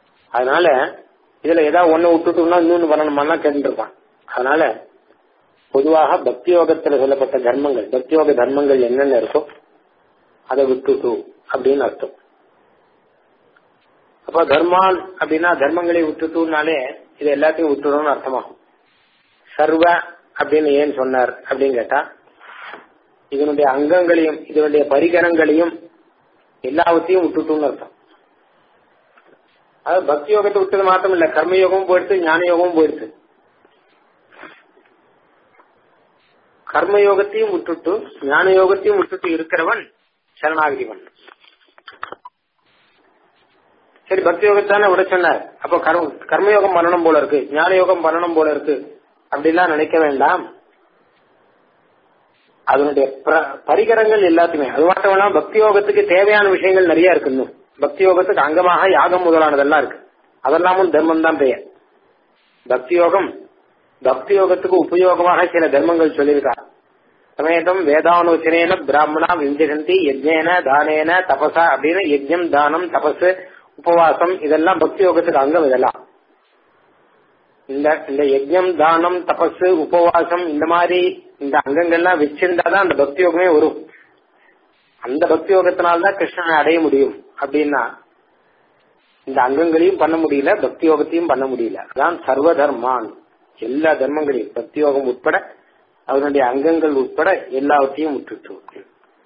அதனால இதுல ஏதாவது ஒண்ணு விட்டுட்டோம்னா இன்னொன்னு பண்ணணுமான்னா கேட்டுருப்பான் அதனால பொதுவாக பக்தி யோகத்துல சொல்லப்பட்ட தர்மங்கள் பக்தி யோக தர்மங்கள் என்னென்ன இருக்கோ அதை விட்டுட்டு அப்படின்னு அர்த்தம் அப்ப தர்மான் அப்படின்னா தர்மங்களை விட்டுட்டுனாலே இது எல்லாத்தையும் விட்டுடணும்னு அர்த்தமாகும் சர்வ அப்படின்னு ஏன் சொன்னார் அப்படின்னு கேட்டா இதனுடைய அங்கங்களையும் இதனுடைய பரிகரங்களையும் எல்லாவற்றையும் விட்டுட்டுன்னு அர்த்தம் அதாவது பக்தி யோகத்தை விட்டது மாத்திரம் இல்ல கர்மயோகமும் போயிடுத்து ஞான யோகமும் போயிடுத்து கர்மயோகத்தையும் விட்டுட்டு ஞான யோகத்தையும் விட்டுட்டு இருக்கிறவன் சரணாகதி பண்ண சரி பக்தி யோகத்தானே விட சொன்னார் அப்போ கர்ம கர்மயோகம் பண்ணணும் போல இருக்கு ஞான யோகம் பண்ணணும் போல இருக்கு அப்படிலாம் நினைக்க வேண்டாம் அதனுடைய பரிகரங்கள் எல்லாத்துமே அது மட்டும் இல்லாம பக்தி யோகத்துக்கு தேவையான விஷயங்கள் நிறைய இருக்கு இன்னும் பக்தி யோகத்துக்கு அங்கமாக யாகம் முதலானதெல்லாம் இருக்கு அதெல்லாமும் தர்மம் தான் பெயர் பக்தி யோகம் பக்தி யோகத்துக்கு உபயோகமாக சில தர்மங்கள் சொல்லியிருக்கார் சமேதம் வேதானுச்சனேன பிராமணா விஞ்சகந்தி யஜ்ஞேன தானேன தபசா அப்படின்னு யஜ்யம் தானம் தபசு உபவாசம் இதெல்லாம் பக்தி யோகத்துக்கு அங்கம் இதெல்லாம் இந்த இந்த யஜ்யம் தானம் தபசு உபவாசம் இந்த மாதிரி இந்த அங்கங்கள்லாம் வச்சிருந்தாதான் அந்த பக்தி யோகமே வரும் அந்த பக்தி யோகத்தினால்தான் கிருஷ்ணனை அடைய முடியும் அப்படின்னா இந்த அங்கங்களையும் பண்ண முடியல பக்தி யோகத்தையும் பண்ண முடியல அதான் சர்வ தர்மான் எல்லா தர்மங்களையும் பக்தி யோகம் உட்பட அதனுடைய அங்கங்கள் உட்பட எல்லாவற்றையும் விட்டுட்டு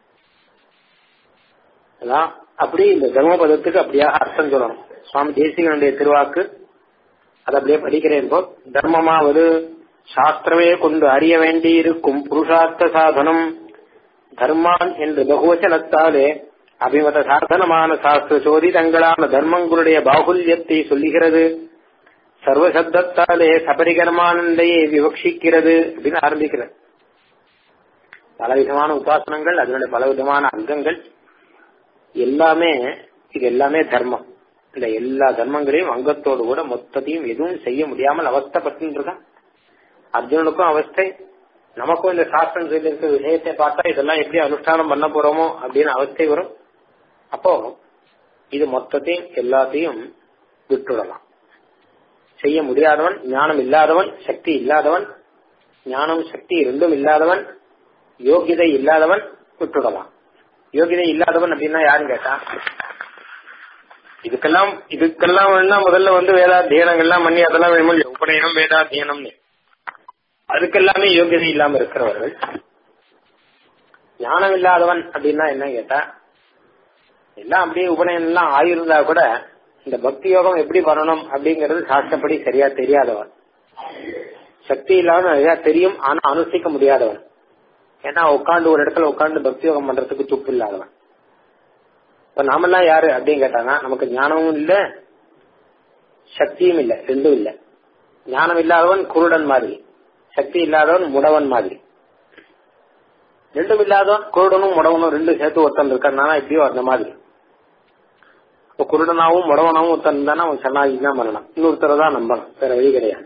அதான் அப்படி இந்த தர்மபதத்துக்கு அப்படியாக அர்த்தம் சொல்லணும் சுவாமி தேசிகனுடைய திருவாக்கு அதை அப்படியே படிக்கிறேன் போல் தர்மமாவது சாஸ்திரமே கொண்டு அறிய வேண்டி இருக்கும் புருஷார்த்த சாதனம் தர்மான் என்று பகுவச்சனத்தாலே அபிமத சாதனமான சாஸ்திர சோதிதங்களான தர்மங்களுடைய பாகுல்யத்தை சொல்லுகிறது சர்வசப்தத்தாலே சபரிகரமானந்தையை விவக்ஷிக்கிறது அப்படின்னு ஆரம்பிக்கிறது பலவிதமான உபாசனங்கள் அதனுடைய பலவிதமான அங்கங்கள் எல்லாமே இது எல்லாமே தர்மம் இந்த எல்லா தர்மங்களையும் அங்கத்தோடு கூட மொத்தத்தையும் எதுவும் செய்ய முடியாமல் அவஸ்தப்பட்டு இருக்கான் அர்ஜுனனுக்கும் அவஸ்தை நமக்கும் இந்த சாஸ்திரம் சொல்லியிருக்க விஷயத்தை பார்த்தா இதெல்லாம் எப்படி அனுஷ்டானம் பண்ண போறோமோ அப்படின்னு அவஸ்தை வரும் அப்போ இது மொத்தத்தையும் எல்லாத்தையும் விட்டுடலாம் செய்ய முடியாதவன் ஞானம் இல்லாதவன் சக்தி இல்லாதவன் ஞானம் சக்தி இரண்டும் இல்லாதவன் யோகிதை இல்லாதவன் விட்டுடலாம் யோகிதை இல்லாதவன் அப்படின்னா யாருன்னு கேட்டா இதுக்கெல்லாம் இதுக்கெல்லாம் வேணா முதல்ல வந்து வேதாத்தியனங்கள்லாம் பண்ணி அதெல்லாம் வேணும் இல்லையா உபநயனம் வேதாத்தியனம்னு அதுக்கெல்லாமே யோகியதை இல்லாம இருக்கிறவர்கள் ஞானம் இல்லாதவன் அப்படின்னா என்ன கேட்டா எல்லாம் அப்படியே உபநயனம் எல்லாம் ஆயிருந்தா கூட இந்த பக்தி யோகம் எப்படி பண்ணணும் அப்படிங்கறது சாஸ்திரப்படி சரியா தெரியாதவன் சக்தி இல்லாதவன் நிறையா தெரியும் ஆனா அனுஷ்டிக்க முடியாதவன் ஏன்னா உட்காந்து ஒரு இடத்துல உட்காந்து பக்தி யோகம் பண்றதுக்கு துப்பு இல்லாதவன் இப்ப நாமெல்லாம் யாரு அப்படின்னு கேட்டாங்கன்னா நமக்கு ஞானமும் இல்ல சக்தியும் இல்ல ரெண்டும் இல்ல ஞானம் இல்லாதவன் குருடன் மாதிரி சக்தி இல்லாதவன் முடவன் மாதிரி ரெண்டும் இல்லாதவன் குருடனும் முடவனும் ரெண்டும் சேர்த்து ஒருத்தன் இருக்கான்னா எப்படியோ அந்த மாதிரி இப்போ குருடனாவும் முடவனாவும் ஒருத்தன் இருந்தானா அவன் சரணாகி தான் பண்ணலாம் இன்னொருத்தரை தான் நம்பணும் வேற வழி கிடையாது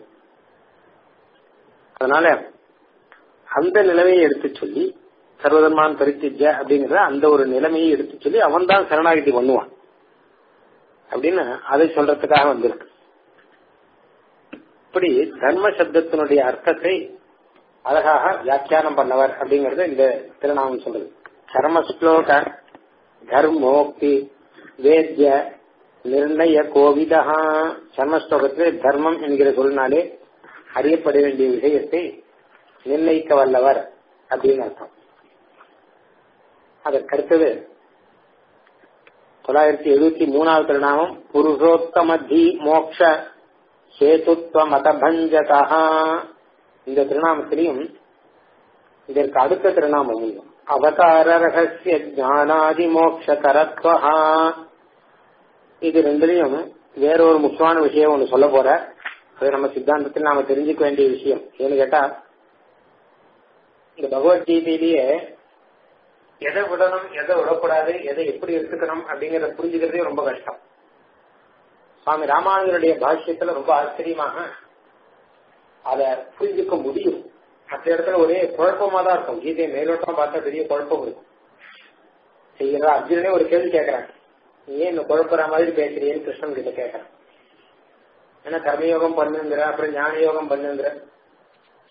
அதனால அந்த நிலைமையை எடுத்து சொல்லி சர்வதர்மான் பரித்திஜ அப்படிங்கிற அந்த ஒரு நிலைமையை எடுத்து சொல்லி அவன் தான் சரணாகிதி பண்ணுவான் அப்படின்னு அதை சொல்றதுக்காக வந்திருக்கு இப்படி தர்ம சப்தத்தினுடைய அர்த்தத்தை அழகாக வியாக்கியானம் பண்ணவர் அப்படிங்கறது இந்த திருநாமம் சொல்றது கர்ம ஸ்லோக தர்மோக்தி வேத்ய நிர்ணய கோவிதா சர்மஸ்லோகத்திலே தர்மம் என்கிற சொல்லினாலே அறியப்பட வேண்டிய விஷயத்தை நிர்ணயிக்க வல்லவர் அப்படின்னு அர்த்தம் அதற்கடுத்தது தொள்ளாயிரத்தி எழுபத்தி மூணாவது திருநாமம் புருஷோத்தம தி மோக்ஷ சேதுத்வ மதபஞ்சகா இந்த திருநாமத்திலையும் இதற்கு அடுத்த திருநாமம் உண்டு அவதார ரகசிய ஜானாதி மோக்ஷ கரத்வஹா இது ரெண்டுலையும் வேற ஒரு முக்கியமான விஷயம் ஒண்ணு சொல்ல போற அது நம்ம சித்தாந்தத்தில் நாம தெரிஞ்சுக்க வேண்டிய விஷயம் ஏன்னு கேட்டா இந்த பகவத்கீதையிலேயே எதை விடணும் எதை விடக்கூடாது எதை எப்படி எடுத்துக்கணும் அப்படிங்கறத புரிஞ்சுக்கிறதே ரொம்ப கஷ்டம் சுவாமி ராமானுஜருடைய பாஷ்யத்துல ரொம்ப ஆச்சரியமாக அதை புரிஞ்சுக்க முடியும் மற்ற இடத்துல ஒரே குழப்பமா தான் இருக்கும் கீதையை மேலோட்டமா பார்த்தா பெரிய குழப்பம் இருக்கும் செய்யறா அர்ஜுனனே ஒரு கேள்வி கேட்கறான் நீ ஏன் இந்த குழப்பற மாதிரி பேசுறியேன்னு கிருஷ்ணன் கிட்ட கேட்கறான் ஏன்னா கர்மயோகம் பண்ணுங்கிற அப்புறம் ஞான யோகம் பண்ணுங்கிற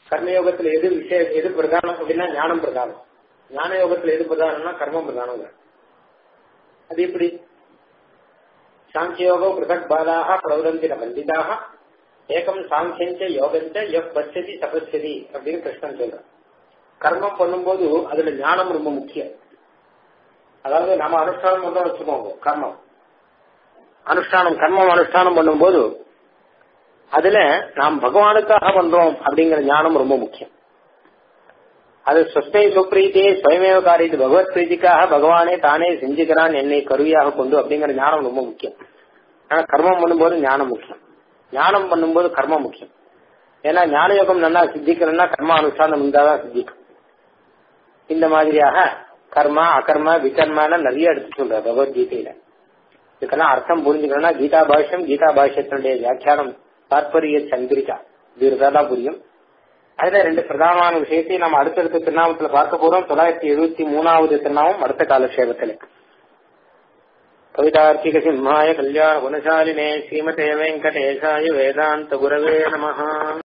கர்மயோகத்துல எது விஷய எது பிரதானம் அப்படின்னா ஞானம் பிரதானம் ஞான யோகத்துல எது பிரதானம்னா கர்மம் பிரதானம் அது எப்படி சாங்கியோகோ பிருதக் பாலாக பிரௌரந்திர பண்டிதாக ஏகம் சாங்கியஞ்ச யோகஞ்ச எப் பச்சதி தபஸ்யதி அப்படின்னு கிருஷ்ணன் சொல்றான் கர்மம் பண்ணும்போது அதுல ஞானம் ரொம்ப முக்கியம் அதாவது நம்ம அனுஷ்டானம் பண்றோம் வச்சுக்கோங்க கர்மம் அனுஷ்டானம் கர்மம் அனுஷ்டானம் பண்ணும்போது அதுல நாம் பகவானுக்காக பண்றோம் அப்படிங்கிற ஞானம் ரொம்ப முக்கியம் அது சொஸ்மை சுப்ரீதியே ஸ்வயமேவ காரியத்து பகவத் பிரீதிக்காக பகவானே தானே செஞ்சுக்கிறான் என்னை கருவியாக கொண்டு அப்படிங்கிற ஞானம் ரொம்ப முக்கியம் ஆனா கர்மம் பண்ணும்போது ஞானம் முக்கியம் ஞானம் பண்ணும்போது கர்மம் முக்கியம் ஏன்னா ஞான யோகம் நல்லா சித்திக்கணும்னா கர்ம அனுஷ்டானம் இருந்தாதான் சித்திக்கும் இந்த மாதிரியாக கர்மா அகர்மா விகர்மான நிறைய எடுத்து சொல்ற பகவத்கீதையில இதுக்கெல்லாம் அர்த்தம் புரிஞ்சுக்கணும்னா கீதா பாஷ்யம் கீதா பாஷ்யத்தினுடைய வியாக்கியானம் தாற்பரிய சந்திரிகா இது இருந்தாதான் புரியும் அதுல ரெண்டு பிரதானமான விஷயத்தை நம்ம அடுத்தடுத்த திருநாமத்துல பார்க்க போறோம் தொள்ளாயிரத்தி எழுபத்தி மூணாவது திருநாமம் அடுத்த காலக்ஷேபத்தில் கவிதார்த்திக சிம்மாய கல்யாண குணசாலினே ஸ்ரீமதே வெங்கடேசாய வேதாந்த குரவே நமஹா